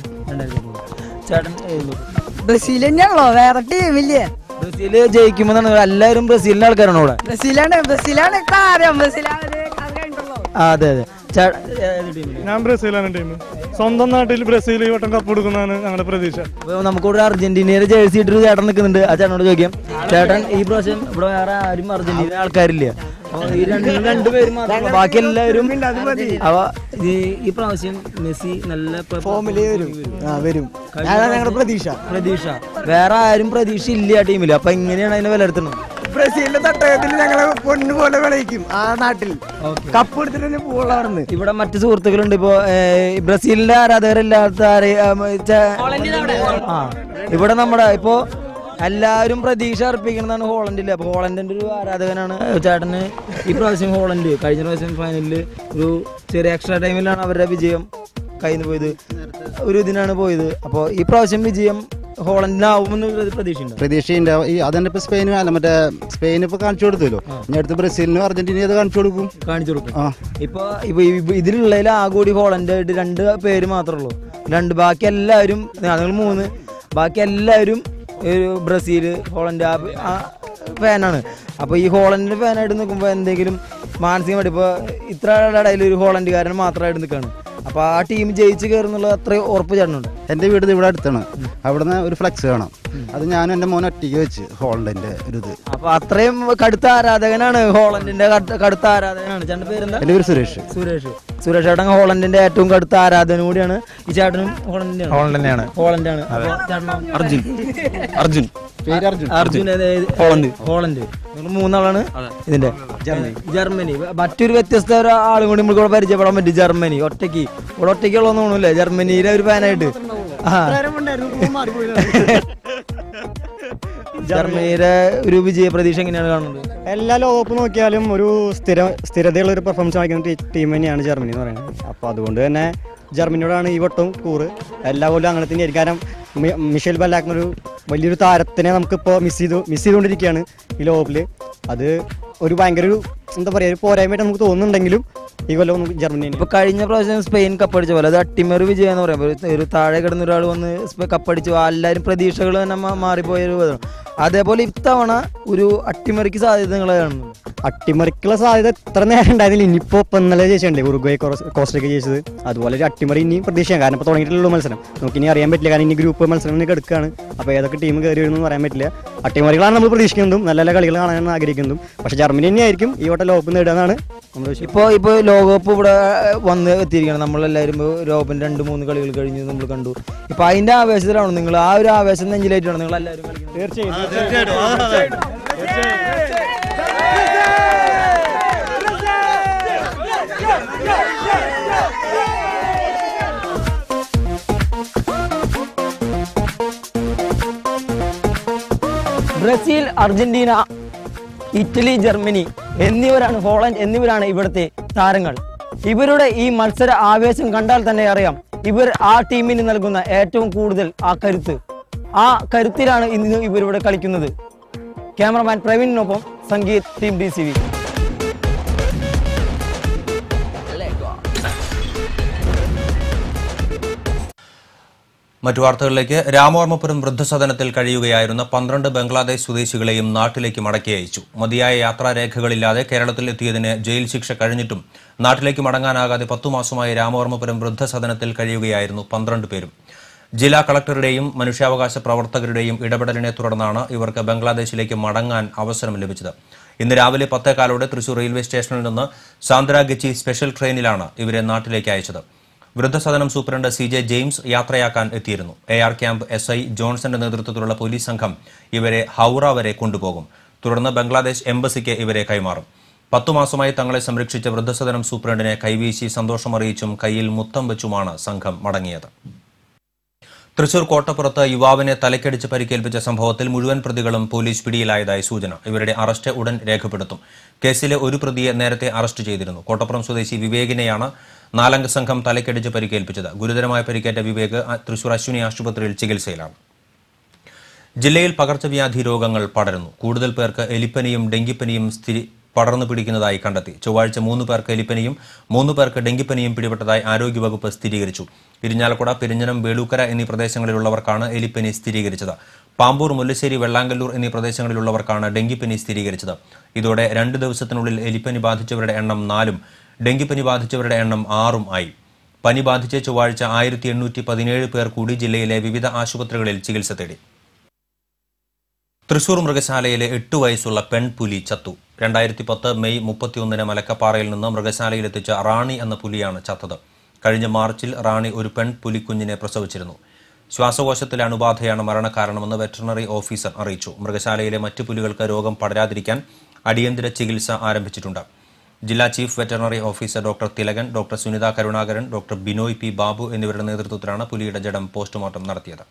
ചേട്ടൻ ബ്രസീൽ തന്നെയാണല്ലോ വേറെ ടീമില്ല ബ്രസീല് ജയിക്കുമെന്നാണ് എല്ലാവരും ബ്രസീലിന്റെ ആൾക്കാരാണ് ഇവിടെ ബ്രസീലാണ് ബ്രസീലാണ് കാര്യം ബ്രസീലാണ് ആ, അതെ അതെ ചേട്ടൻ ഏത് ടീമില്? ഞാൻ ബ്രസീലാണ് ടീം സ്വന്തം നാട്ടിൽ ബ്രസീൽ ഈ വട്ടം കപ്പ് കൊടുക്കുന്നതാണ് ഞങ്ങളുടെ പ്രതീക്ഷ അപ്പൊ നമുക്കിവിടെ അർജന്റീനയുടെ ജേഴ്സി ഇട്ടൊരു ചേട്ടൻ നിൽക്കുന്നുണ്ട് ആ ചേട്ടനോട് ചോദിക്കാം ചേട്ടൻ ഈ പ്രാവശ്യം ഇവിടെ വേറെ ആരും അർജന്റീന ആൾക്കാരില്ല അപ്പൊ ഈ രണ്ട് രണ്ടുപേരും മാത്രമേ ബാക്കി എല്ലാവരും അപ്പൊ ഈ ഈ പ്രാവശ്യം മെസ്സി നല്ല ഫോമില് വരും വരും അതാണ് ഞങ്ങളുടെ പ്രതീക്ഷ പ്രതീക്ഷ വേറെ ആരും പ്രതീക്ഷ ഇല്ല ആ ടീമിൽ അപ്പൊ എങ്ങനെയാണ് അതിനെ വിലയിരുത്തുന്നത് ബ്രസീലിന്റെ തട്ടകത്തിൽ ഞങ്ങളെ പൊന്നു പോലെ വിളയിക്കും ആ നാട്ടിൽ കപ്പ് എടുത്തിട്ട് തന്നെ പോകുള്ളവർന്ന് ഇവിടെ മറ്റു സുഹൃത്തുക്കളുണ്ട് ഇപ്പോ ഏഹ്, ബ്രസീലിന്റെ ആരാധകരില്ലാത്ത ആരെ ആം, ചെ- ആ ഇവിടെ നമ്മുടെ ഇപ്പോ എല്ലാവരും പ്രതീക്ഷ അർപ്പിക്കുന്നതാണ് ഹോളണ്ടില് അപ്പൊ ഹോളണ്ടിന്റെ ഒരു ആരാധകനാണ് ചേട്ടന് ഈ പ്രാവശ്യം ഹോളണ്ട് കഴിഞ്ഞ പ്രാവശ്യം ഫൈനലിൽ ഒരു ചെറിയ എക്സ്ട്രാ ടൈമിലാണ് അവരുടെ വിജയം കയ്യിൽ നിന്ന് പോയത് ഒരു ഇതിനാണ് പോയത് അപ്പോൾ ഈ പ്രാവശ്യം വിജയം ഹോളണ്ടിനാവുമെന്ന് ഒരു പ്രതീക്ഷയുണ്ട് പ്രതീക്ഷയുണ്ട് ഈ അതന്നെ ഇപ്പൊ സ്പെയിനും അല്ല മറ്റേ സ്പെയിൻ ഇപ്പൊ കാണിച്ചു കൊടുത്തല്ലോ ഇനി അടുത്ത് ബ്രസീലിനും അർജന്റീനയും അത് കാണിച്ചു കൊടുക്കും കാണിച്ചു കൊടുക്കും ആ ഇപ്പൊ ഇപ്പൊ ഈ- ഇതിലുള്ളതിൽ ആകോടി ഹോളണ്ട് ആയിട്ട് രണ്ട് പേര് മാത്രമേ ഉള്ളൂ രണ്ട് ബാക്കി എല്ലാവരും നിങ്ങൾ മൂന്ന് ബാക്കി എല്ലാവരും ഒരു ബ്രസീൽ ഹോളണ്ട് ആ- ആ ഫാനാണ് അപ്പോൾ ഈ ഹോളണ്ടിന്റെ ഫാനായിട്ട് നിൽക്കുമ്പോൾ എന്തെങ്കിലും മാനസികമായിട്ട് ഇപ്പോൾ ഇത്ര ആളുടെ ഇടയിൽ ഒരു ഹോളണ്ടുകാരൻ മാത്രമായിട്ട് നിൽക്കുകയാണ് അപ്പോൾ ആ ടീം ജയിച്ച് കയറുന്നുള്ള അത്ര ഉറപ്പ് ചേട്ടനുണ്ട് എന്റെ വീട് ദേ ഇവിടെ അടുത്താണ് അവിടുന്ന് ഒരു ഫ്ലെക്സ് കാണാം അത് ഞാനും എന്റെ മോൻ ഒറ്റയ്ക്ക് വെച്ച് ഹോളണ്ടിന്റെ ഒരു ഇത് അപ്പോൾ അത്രയും കടുത്ത ആരാധകനാണ് ഹോളണ്ടിന്റെ കടുത്ത- കടുത്ത ആരാധകനാണ് ചേട്ടൻ്റെ പേരെന്താ എന്റെ പേര് സുരേഷ് സുരേഷ് സുരേഷ് ചേട്ടൻ ഹോളണ്ടിന്റെ ഏറ്റവും കടുത്ത ആരാധന കൂടിയാണ് ഈ ചേട്ടനും ഹോളണ്ടിന്റെ ഹോളണ്ട് തന്നെയാണ്. ഹോളണ്ടാണ് അപ്പൊ ചേട്ടനോ? അർജുൻ അർജുൻ പേര് അർജുൻ അർജുൻ ഏത്- ഏത്- ഹോളണ്ട്. ഹോളണ്ട് നിങ്ങൾ മൂന്നാളാണ് ഇതിന്റെ ജർമ്മനി മറ്റൊരു വ്യത്യസ്ത ഒരു ആളും കൂടി നമുക്ക് ഇവിടെ പരിചയപ്പെടാൻ പറ്റും ജർമ്മനി ഒറ്റയ്ക്ക് ഇവിടെ ഒറ്റയ്ക്കുള്ളതെന്ന് തോന്നുന്നില്ലേ ജർമ്മനിയിലെ ഒരു ഫാനായിട്ട് ആ ജർമ്മനിയുടെ ഒരു വിജയ പ്രതീക്ഷ എങ്ങനെയാണ് കാണുന്നത് എല്ലാ ലോകകപ്പ് നോക്കിയാലും ഒരു സ്ഥിര സ്ഥിരതയുള്ള ഒരു പെർഫോമൻസ് കാണിക്കുന്ന ടീ- ടീം തന്നെയാണ് ജർമ്മനി എന്ന് പറയുന്നത് അപ്പോൾ അതുകൊണ്ട് തന്നെ ജർമ്മനിയോടാണ് ഈ വട്ടവും കൂറ് എല്ലാ കൊല്ലം അങ്ങനെ തന്നെയായിരിക്കും കാരണം മി- മിഷേൽ ബല്ലാക്ക് ഒരു വലിയൊരു താരത്തിനെ നമുക്കിപ്പോൾ മിസ് ചെയ്തു മിസ് ചെയ്തുകൊണ്ടിരിക്കുകയാണ് ഈ ലോകകപ്പിൽ അത് ഒരു ഭയങ്കര ഒരു എന്താ പറയുക ഒരു പോരായ്മയായിട്ട് നമുക്ക് തോന്നുന്നുണ്ടെങ്കിലും ഈ കൊല്ലം നമുക്ക് ജർമ്മനി ഇപ്പൊ കഴിഞ്ഞ പ്രാവശ്യം സ്പെയിൻ കപ്പടിച്ച പോലെ അത് അട്ടിമറി വിജയം എന്ന് പറയാം ഒരു- ഒരു താഴെ കിടന്ന ഒരാൾ വന്ന് സ്പെ- കപ്പടിച്ചു എല്ലാവരും പ്രതീക്ഷകൾ തന്നെ മാ- മാറിപ്പോയ ഒരു ഇതാണ്. അതേപോലെ ഇത്തവണ ഒരു അട്ടിമറിക്ക് സാധ്യത നിങ്ങൾ കാണുന്നു അട്ടിമറിക്കുള്ള സാധ്യത എത്ര നേരം ഉണ്ടായിരുന്നില്ല ഇനിയിപ്പോൾ ഇപ്പം ഇന്നലെ ജയിച്ചിട്ടുണ്ട് ഉറുഗ്വേ കോസ്റ്റൊക്കെ ജയിച്ചത് അതുപോലെ ഒരു അട്ടിമറി ഇനിയും പ്രതീക്ഷയാണ് കാരണം ഇപ്പോൾ തുടങ്ങിയിട്ടുള്ള മത്സരം നമുക്ക് ഇനി അറിയാൻ പറ്റില്ല കാരണം ഇനി ഗ്രൂപ്പ് മത്സരങ്ങൾ എടുക്കുകയാണ് അപ്പോൾ ഏതൊക്കെ ടീം കയറി വരുമെന്ന് പറയാൻ പറ്റില്ല അട്ടിമറികളാണ് നമ്മൾ പ്രതീക്ഷിക്കുന്നതും നല്ല നല്ല കളികൾ കാണാനാണ് ആഗ്രഹിക്കുന്നതും പക്ഷേ ജർമ്മനി തന്നെയായിരിക്കും ഈ വട്ടം ലോകപ്പ് നേടുക എന്നാണ് നമ്മുടെ വിശ്വാസം. ഇപ്പൊ ഇപ്പൊ ലോകകപ്പ് ഇവിടെ വന്ന് എത്തിയിരിക്കുകയാണ് നമ്മളെല്ലാവരും ഇപ്പൊ ലോകകപ്പിന്റെ രണ്ട് മൂന്ന് കളികൾ കഴിഞ്ഞ് നമ്മൾ കണ്ടു ഇപ്പൊ അതിന്റെ ആവേശത്തിലാണ് നിങ്ങൾ ആ ഒരു ആവേശം നെഞ്ചിലേറ്റാണ് നിങ്ങൾ എല്ലാവരും കളിക്കുന്നത് തീർച്ചയായും ബ്രസീൽ അർജന്റീന ഇറ്റലി ജർമ്മനി എന്നിവരാണ് ഹോളണ്ട് എന്നിവരാണ് ഇവിടുത്തെ താരങ്ങൾ ഇവരുടെ ഈ മത്സര ആവേശം കണ്ടാൽ തന്നെ അറിയാം ഇവർ ആ ടീമിന് നൽകുന്ന ഏറ്റവും കൂടുതൽ ആ കരുത്ത് ആ കരുത്തിലാണ് ഇന്ന് ഇവരിവിടെ കളിക്കുന്നത് ക്യാമറമാൻ പ്രവീണിനൊപ്പം Sangeeth team D C V മറ്റു വാർത്തകളിലേക്ക് രാമവർമ്മപുരം വൃദ്ധസദനത്തിൽ കഴിയുകയായിരുന്ന പന്ത്രണ്ട് ബംഗ്ലാദേശ് സ്വദേശികളെയും നാട്ടിലേക്ക് മടക്കി അയച്ചു മതിയായ യാത്രാരേഖകളില്ലാതെ കേരളത്തിൽ എത്തിയതിന് ജയിൽ ശിക്ഷ കഴിഞ്ഞിട്ടും നാട്ടിലേക്ക് മടങ്ങാനാകാതെ പത്തു മാസമായി രാമവർമ്മപുരം വൃദ്ധസദനത്തിൽ കഴിയുകയായിരുന്നു പന്ത്രണ്ട് പേരും ജില്ലാ കളക്ടറുടെയും മനുഷ്യാവകാശ പ്രവർത്തകരുടെയും ഇടപെടലിനെ തുടർന്നാണ് ഇവർക്ക് ബംഗ്ലാദേശിലേക്ക് മടങ്ങാൻ അവസരം ലഭിച്ചത് ഇന്ന് രാവിലെ പത്തേകാലോടെ തൃശൂർ റെയിൽവേ സ്റ്റേഷനിൽ നിന്ന് സാന്ദ്രാഗച്ചി സ്പെഷ്യൽ ട്രെയിനിലാണ് ഇവരെ നാട്ടിലേക്ക് അയച്ചത് വൃദ്ധസദനം സൂപ്രണ്ട് സി ജെ ജെയിംസ് യാത്രയാക്കാൻ എത്തിയിരുന്നു A R camp S I ജോൺസന്റെ നേതൃത്വത്തിലുള്ള പോലീസ് സംഘം ഇവരെ ഹൌറ വരെ കൊണ്ടുപോകും തുടർന്ന് ബംഗ്ലാദേശ് എംബസിക്ക് ഇവരെ കൈമാറും പത്തു മാസമായി തങ്ങളെ സംരക്ഷിച്ച വൃദ്ധസദനം സൂപ്രണ്ടിനെ കൈവീശി സന്തോഷമറിയിച്ചും കയ്യിൽ മുത്തം വെച്ചുമാണ് സംഘം മടങ്ങിയത് തൃശൂർ കോട്ടപ്പുറത്ത് യുവാവിനെ തലക്കടിച്ച് പരിക്കേൽപ്പിച്ച സംഭവത്തിൽ മുഴുവൻ പ്രതികളും പോലീസ് പിടിയിലായതായി സൂചന ഇവരുടെ അറസ്റ്റ് ഉടൻ രേഖപ്പെടുത്തും കേസിലെ ഒരു പ്രതിയെ നേരത്തെ അറസ്റ്റ് ചെയ്തിരുന്നു കോട്ടപ്പുറം സ്വദേശി വിവേകിനെയാണ് നാലംഗ സംഘം തലക്കടിച്ച് പരിക്കേൽപ്പിച്ചത് ഗുരുതരമായ പരിക്കേറ്റ വിവേക് അ- തൃശൂർ അശ്വിനി ആശുപത്രിയിൽ ചികിത്സയിലാണ് ജില്ലയിൽ പകർച്ചവ്യാധി രോഗങ്ങൾ പടരുന്നു കൂടുതൽ പേർക്ക് എലിപ്പനിയും ഡെങ്കിപ്പനിയും സ്ഥിരി പടർന്നു പിടിക്കുന്നതായി കണ്ടെത്തി ചൊവ്വാഴ്ച മൂന്ന് പേർക്ക് എലിപ്പനിയും മൂന്ന് പേർക്ക് ഡെങ്കിപ്പനിയും പിടിപെട്ടതായി ആരോഗ്യവകുപ്പ് സ്ഥിരീകരിച്ചു ഇരിഞ്ഞാലക്കുട പെരിഞ്ഞനം വേളൂക്കര എന്നീ പ്രദേശങ്ങളിലുള്ളവർക്കാണ് എലിപ്പനി സ്ഥിരീകരിച്ചത് പാമ്പൂർ മുല്ലശ്ശേരി വെള്ളാങ്കല്ലൂർ എന്നീ പ്രദേശങ്ങളിലുള്ളവർക്കാണ് ഡെങ്കിപ്പനി സ്ഥിരീകരിച്ചത് ഇതോടെ രണ്ട് ദിവസത്തിനുള്ളിൽ എലിപ്പനി ബാധിച്ചവരുടെ എണ്ണം നാലും ഡെങ്കിപ്പനി ബാധിച്ചവരുടെ എണ്ണം ആറും ആയി പനി ബാധിച്ച് ചൊവ്വാഴ്ച ആയിരത്തി എണ്ണൂറ്റി പതിനേഴ് പേർ കൂടി ജില്ലയിലെ വിവിധ ആശുപത്രികളിൽ ചികിത്സ തേടി തൃശൂർ മൃഗശാലയിലെ എട്ട് വയസ്സുള്ള പെൺപുലി ചത്തു രണ്ടായിരത്തി പത്ത് മെയ് മുപ്പത്തിയൊന്നിന് മലക്കപ്പാറയിൽ നിന്ന് മൃഗശാലയിലെത്തിച്ച റാണി എന്ന പുലിയാണ് ചത്തത് കഴിഞ്ഞ മാർച്ചിൽ റാണി ഒരു പെൺ പുലിക്കുഞ്ഞിനെ പ്രസവിച്ചിരുന്നു ശ്വാസകോശത്തിലെ അണുബാധയാണ് മരണകാരണമെന്ന് വെറ്ററിനറി ഓഫീസർ അറിയിച്ചു മൃഗശാലയിലെ മറ്റു പുലികൾക്ക് രോഗം പടരാതിരിക്കാൻ അടിയന്തര ചികിത്സ ആരംഭിച്ചിട്ടുണ്ട് ജില്ലാ chief veterinary officer doctor Thilakan doctor Sunitha Karunakaran doctor Binoy P Babu എന്നിവരുടെ നേതൃത്വത്തിലാണ് പുലിയുടെ ജഡം പോസ്റ്റ്മോർട്ടം നടത്തിയത്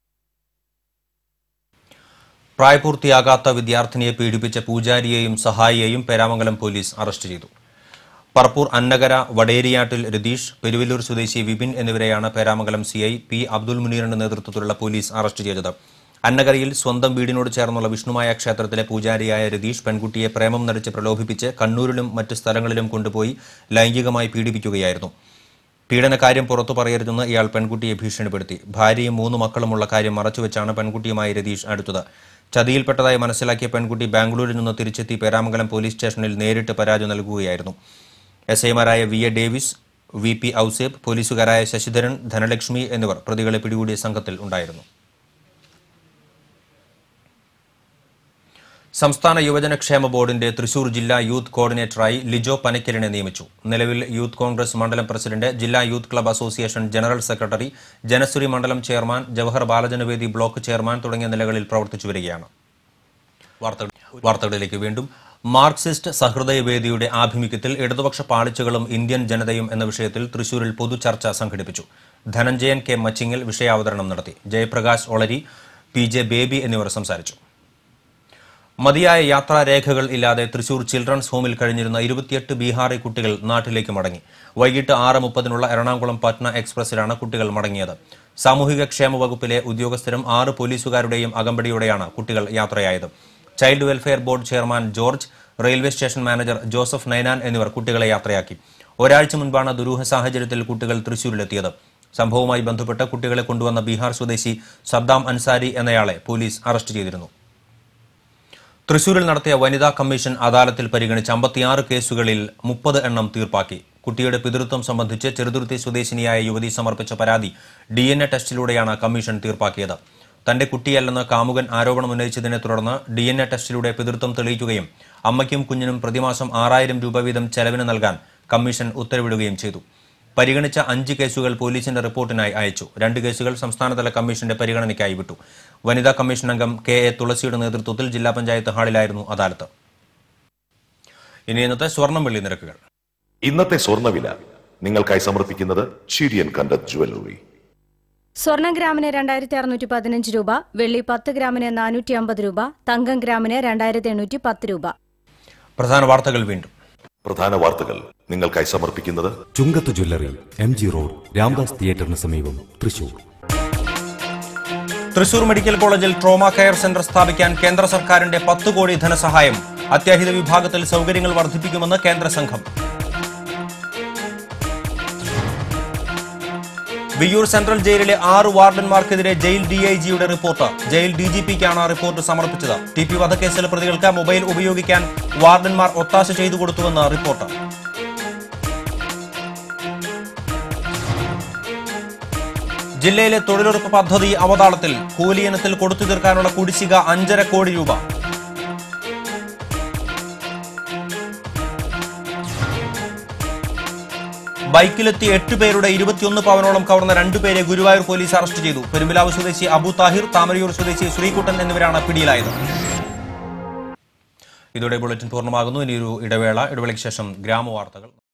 പ്രായപൂർത്തിയാകാത്ത വിദ്യാർത്ഥിനിയെ പീഡിപ്പിച്ച പൂജാരിയെയും സഹായിയെയും പേരാമംഗലം പോലീസ് അറസ്റ്റ് ചെയ്തു പറപ്പൂർ അന്നകര വടേരിയാട്ടിൽ രതീഷ് പെരുവല്ലൂർ സ്വദേശി വിപിൻ എന്നിവരെയാണ് Peramangalam C I P Abdul മുനീറിന്റെ നേതൃത്വത്തിലുള്ള പോലീസ് അറസ്റ്റ് ചെയ്തത് അന്നകരയിൽ സ്വന്തം വീടിനോട് ചേർന്നുള്ള വിഷ്ണുമായ ക്ഷേത്രത്തിലെ പൂജാരിയായ രതീഷ് പെൺകുട്ടിയെ പ്രേമം നടിച്ച് പ്രലോഭിപ്പിച്ച് കണ്ണൂരിലും മറ്റ് സ്ഥലങ്ങളിലും കൊണ്ടുപോയി ലൈംഗികമായി പീഡിപ്പിക്കുകയായിരുന്നു പീഡനകാര്യം പുറത്തു പറയരുതെന്ന് ഇയാൾ പെൺകുട്ടിയെ ഭീഷണിപ്പെടുത്തി ഭാര്യയും മൂന്ന് മക്കളുമുള്ള കാര്യം മറച്ചുവെച്ചാണ് പെൺകുട്ടിയുമായി രതീഷ് അടുത്തത് ചതിയിൽപ്പെട്ടതായി മനസ്സിലാക്കിയ പെൺകുട്ടി ബാംഗ്ലൂരിൽ നിന്ന് തിരിച്ചെത്തി പേരാമംഗലം പോലീസ് സ്റ്റേഷനിൽ നേരിട്ട് പരാതി നൽകുകയായിരുന്നു എസ് ഐമാരായ V A Davis V P Ouseph പോലീസുകാരായ ശശിധരൻ ധനലക്ഷ്മി എന്നിവർ പ്രതികളെ പിടികൂടിയ സംഘത്തിൽ ഉണ്ടായിരുന്നു സംസ്ഥാന യുവജനക്ഷേമ ബോർഡിന്റെ തൃശൂർ ജില്ലാ യൂത്ത് കോർഡിനേറ്ററായി ലിജോ പനക്കലിനെ നിയമിച്ചു നിലവിൽ യൂത്ത് കോൺഗ്രസ് മണ്ഡലം പ്രസിഡന്റ് ജില്ലാ youth club association general secretary ജനസുരി മണ്ഡലം chairman Jawahar Balajanavedi block chairman തുടങ്ങിയ നിലകളിൽ പ്രവർത്തിച്ചു വരികയാണ് വാർത്തകൾ വാർത്തകളിലേക്ക് വീണ്ടും മാർക്സിസ്റ്റ് സഹൃദയവേദിയുടെ ആഭിമുഖ്യത്തിൽ ഇടതുപക്ഷ പാളിച്ചകളും ഇന്ത്യൻ ജനതയും എന്ന വിഷയത്തിൽ തൃശൂരിൽ പൊതുചർച്ച സംഘടിപ്പിച്ചു ധനഞ്ജയൻ കെ മച്ചിങ്ങൽ വിഷയാവതരണം നടത്തി ജയപ്രകാശ് ഒളരി പി ജെ ബേബി എന്നിവർ സംസാരിച്ചു മതിയായ യാത്രാരേഖകൾ ഇല്ലാതെ തൃശൂർ ചിൽഡ്രൻസ് ഹോമിൽ കഴിഞ്ഞിരുന്ന ഇരുപത്തിയെട്ട് ബീഹാറി കുട്ടികൾ നാട്ടിലേക്ക് മടങ്ങി വൈകിട്ട് ആറ് മുപ്പതിനുള്ള എറണാകുളം പട്ന എക്സ്പ്രസിലാണ് കുട്ടികൾ മടങ്ങിയത് സാമൂഹിക ക്ഷേമ വകുപ്പിലെ ഉദ്യോഗസ്ഥരും ആറ് പോലീസുകാരുടെയും അകമ്പടിയോടെയാണ് കുട്ടികൾ യാത്രയായത് child welfare board chairman George railway station manager Joseph Ninan എന്നിവർ കുട്ടികളെ യാത്രയാക്കി ഒരാഴ്ച മുൻപാണ് ദുരൂഹ സാഹചര്യത്തിൽ കുട്ടികൾ തൃശൂരിലെത്തിയത് സംഭവവുമായി ബന്ധപ്പെട്ട് കുട്ടികളെ കൊണ്ടുവന്ന ബീഹാർ സ്വദേശി സദ്ദാം അൻസാരി എന്നയാളെ പോലീസ് അറസ്റ്റ് ചെയ്തിരുന്നു തൃശൂരിൽ നടത്തിയ വനിതാ കമ്മീഷൻ അദാലത്തിൽ പരിഗണിച്ച അമ്പത്തിയാറ് കേസുകളിൽ മുപ്പത് എണ്ണം തീർപ്പാക്കി കുട്ടിയുടെ പിതൃത്വം സംബന്ധിച്ച് ചെറുതുരുത്തി സ്വദേശിനിയായ യുവതി സമർപ്പിച്ച പരാതി ഡി എൻ എ ടെസ്റ്റിലൂടെയാണ് കമ്മീഷൻ തീർപ്പാക്കിയത് തന്റെ കുട്ടിയല്ലെന്ന് കാമുകൻ ആരോപണം ഉന്നയിച്ചതിനെ തുടർന്ന് ഡി എൻ എ ടെസ്റ്റിലൂടെ പിതൃത്വം തെളിയിക്കുകയും അമ്മയ്ക്കും കുഞ്ഞിനും പ്രതിമാസം ആറായിരം രൂപ വീതം ചെലവിന് നൽകാൻ കമ്മീഷൻ ഉത്തരവിടുകയും ചെയ്തു പരിഗണിച്ച അഞ്ച് കേസുകൾ പോലീസിന്റെ റിപ്പോർട്ടിനായി അയച്ചു രണ്ട് കേസുകൾ സംസ്ഥാനതല കമ്മീഷന്റെ പരിഗണനയ്ക്കായി വിട്ടു വനിതാ കമ്മീഷൻ അംഗം കെ എ തുളസിയുടെ നേതൃത്വത്തിൽ ജില്ലാ പഞ്ചായത്ത് ഹാളിലായിരുന്നു അദാലത്ത് ഇനി ഇന്നത്തെ സ്വർണം വെള്ളി നിരക്കുകൾ ഇന്നത്തെ സ്വർണ്ണവില നിങ്ങൾക്കായി സമർപ്പിക്കുന്നത് ചിരിയൻ കണ്ടത് ജുവല്ലറി സ്വർണം ഗ്രാമിന് രണ്ടായിരത്തി അറുന്നൂറ്റി പതിനഞ്ച് രൂപ വെള്ളി പത്ത് ഗ്രാമിന് നാനൂറ്റി അമ്പത് രൂപ തങ്കം ഗ്രാമിന് രണ്ടായിരത്തി എണ്ണൂറ്റി പത്ത് രൂപ പ്രധാന വാർത്തകൾ വീണ്ടും പ്രധാന വാർത്തകൾ നിങ്ങൾക്കായി സമർപ്പിക്കുന്നത് Chungath jewellery M G road Ramdas തിയേറ്ററിന് സമീപം തൃശൂർ തൃശൂർ മെഡിക്കൽ കോളേജിൽ ട്രോമ കെയർ സെന്റർ സ്ഥാപിക്കാൻ കേന്ദ്ര സർക്കാരിന്റെ പത്ത് കോടി ധനസഹായം അത്യാഹിത വിഭാഗത്തിൽ സൗകര്യങ്ങൾ വർദ്ധിപ്പിക്കുമെന്ന് കേന്ദ്ര സംഘം വിയ്യൂർ സെൻട്രൽ ജയിലിലെ ആറ് വാർഡന്മാർക്കെതിരെ ജയിൽ ഡിഐജിയുടെ റിപ്പോർട്ട് ജയിൽ ഡിജിപിക്കാണ് റിപ്പോർട്ട് സമർപ്പിച്ചത് ടി പി വധക്കേസിലെ പ്രതികൾക്ക് മൊബൈൽ ഉപയോഗിക്കാൻ വാർഡന്മാർ ഒത്താശ ചെയ്തു കൊടുത്തുവെന്ന് റിപ്പോർട്ട് ജില്ലയിലെ തൊഴിലുറപ്പ് പദ്ധതി അവതാളത്തിൽ കൂലിയിനത്തിൽ കൊടുത്തു തീർക്കാനുള്ള കുടിശ്ശിക അഞ്ചര കോടി രൂപ ബൈക്കിലെത്തി എട്ട് പേരുടെ ഇരുപത്തിയൊന്ന് പവനോളം കവർന്ന രണ്ടുപേരെ ഗുരുവായൂർ പോലീസ് അറസ്റ്റ് ചെയ്തു പെരുമ്പിലാവ് സ്വദേശി അബു താഹിർ താമരയൂർ സ്വദേശി ശ്രീകുട്ടൻ എന്നിവരാണ് പിടിയിലായത് ഇതോടെ ബുള്ളറ്റിൻ പൂർണ്ണമാകുന്നു ഇനിയൊരു ഇടവേള ഇടവേളയ്ക്ക് ശേഷം ഗ്രാമവാർത്തകൾ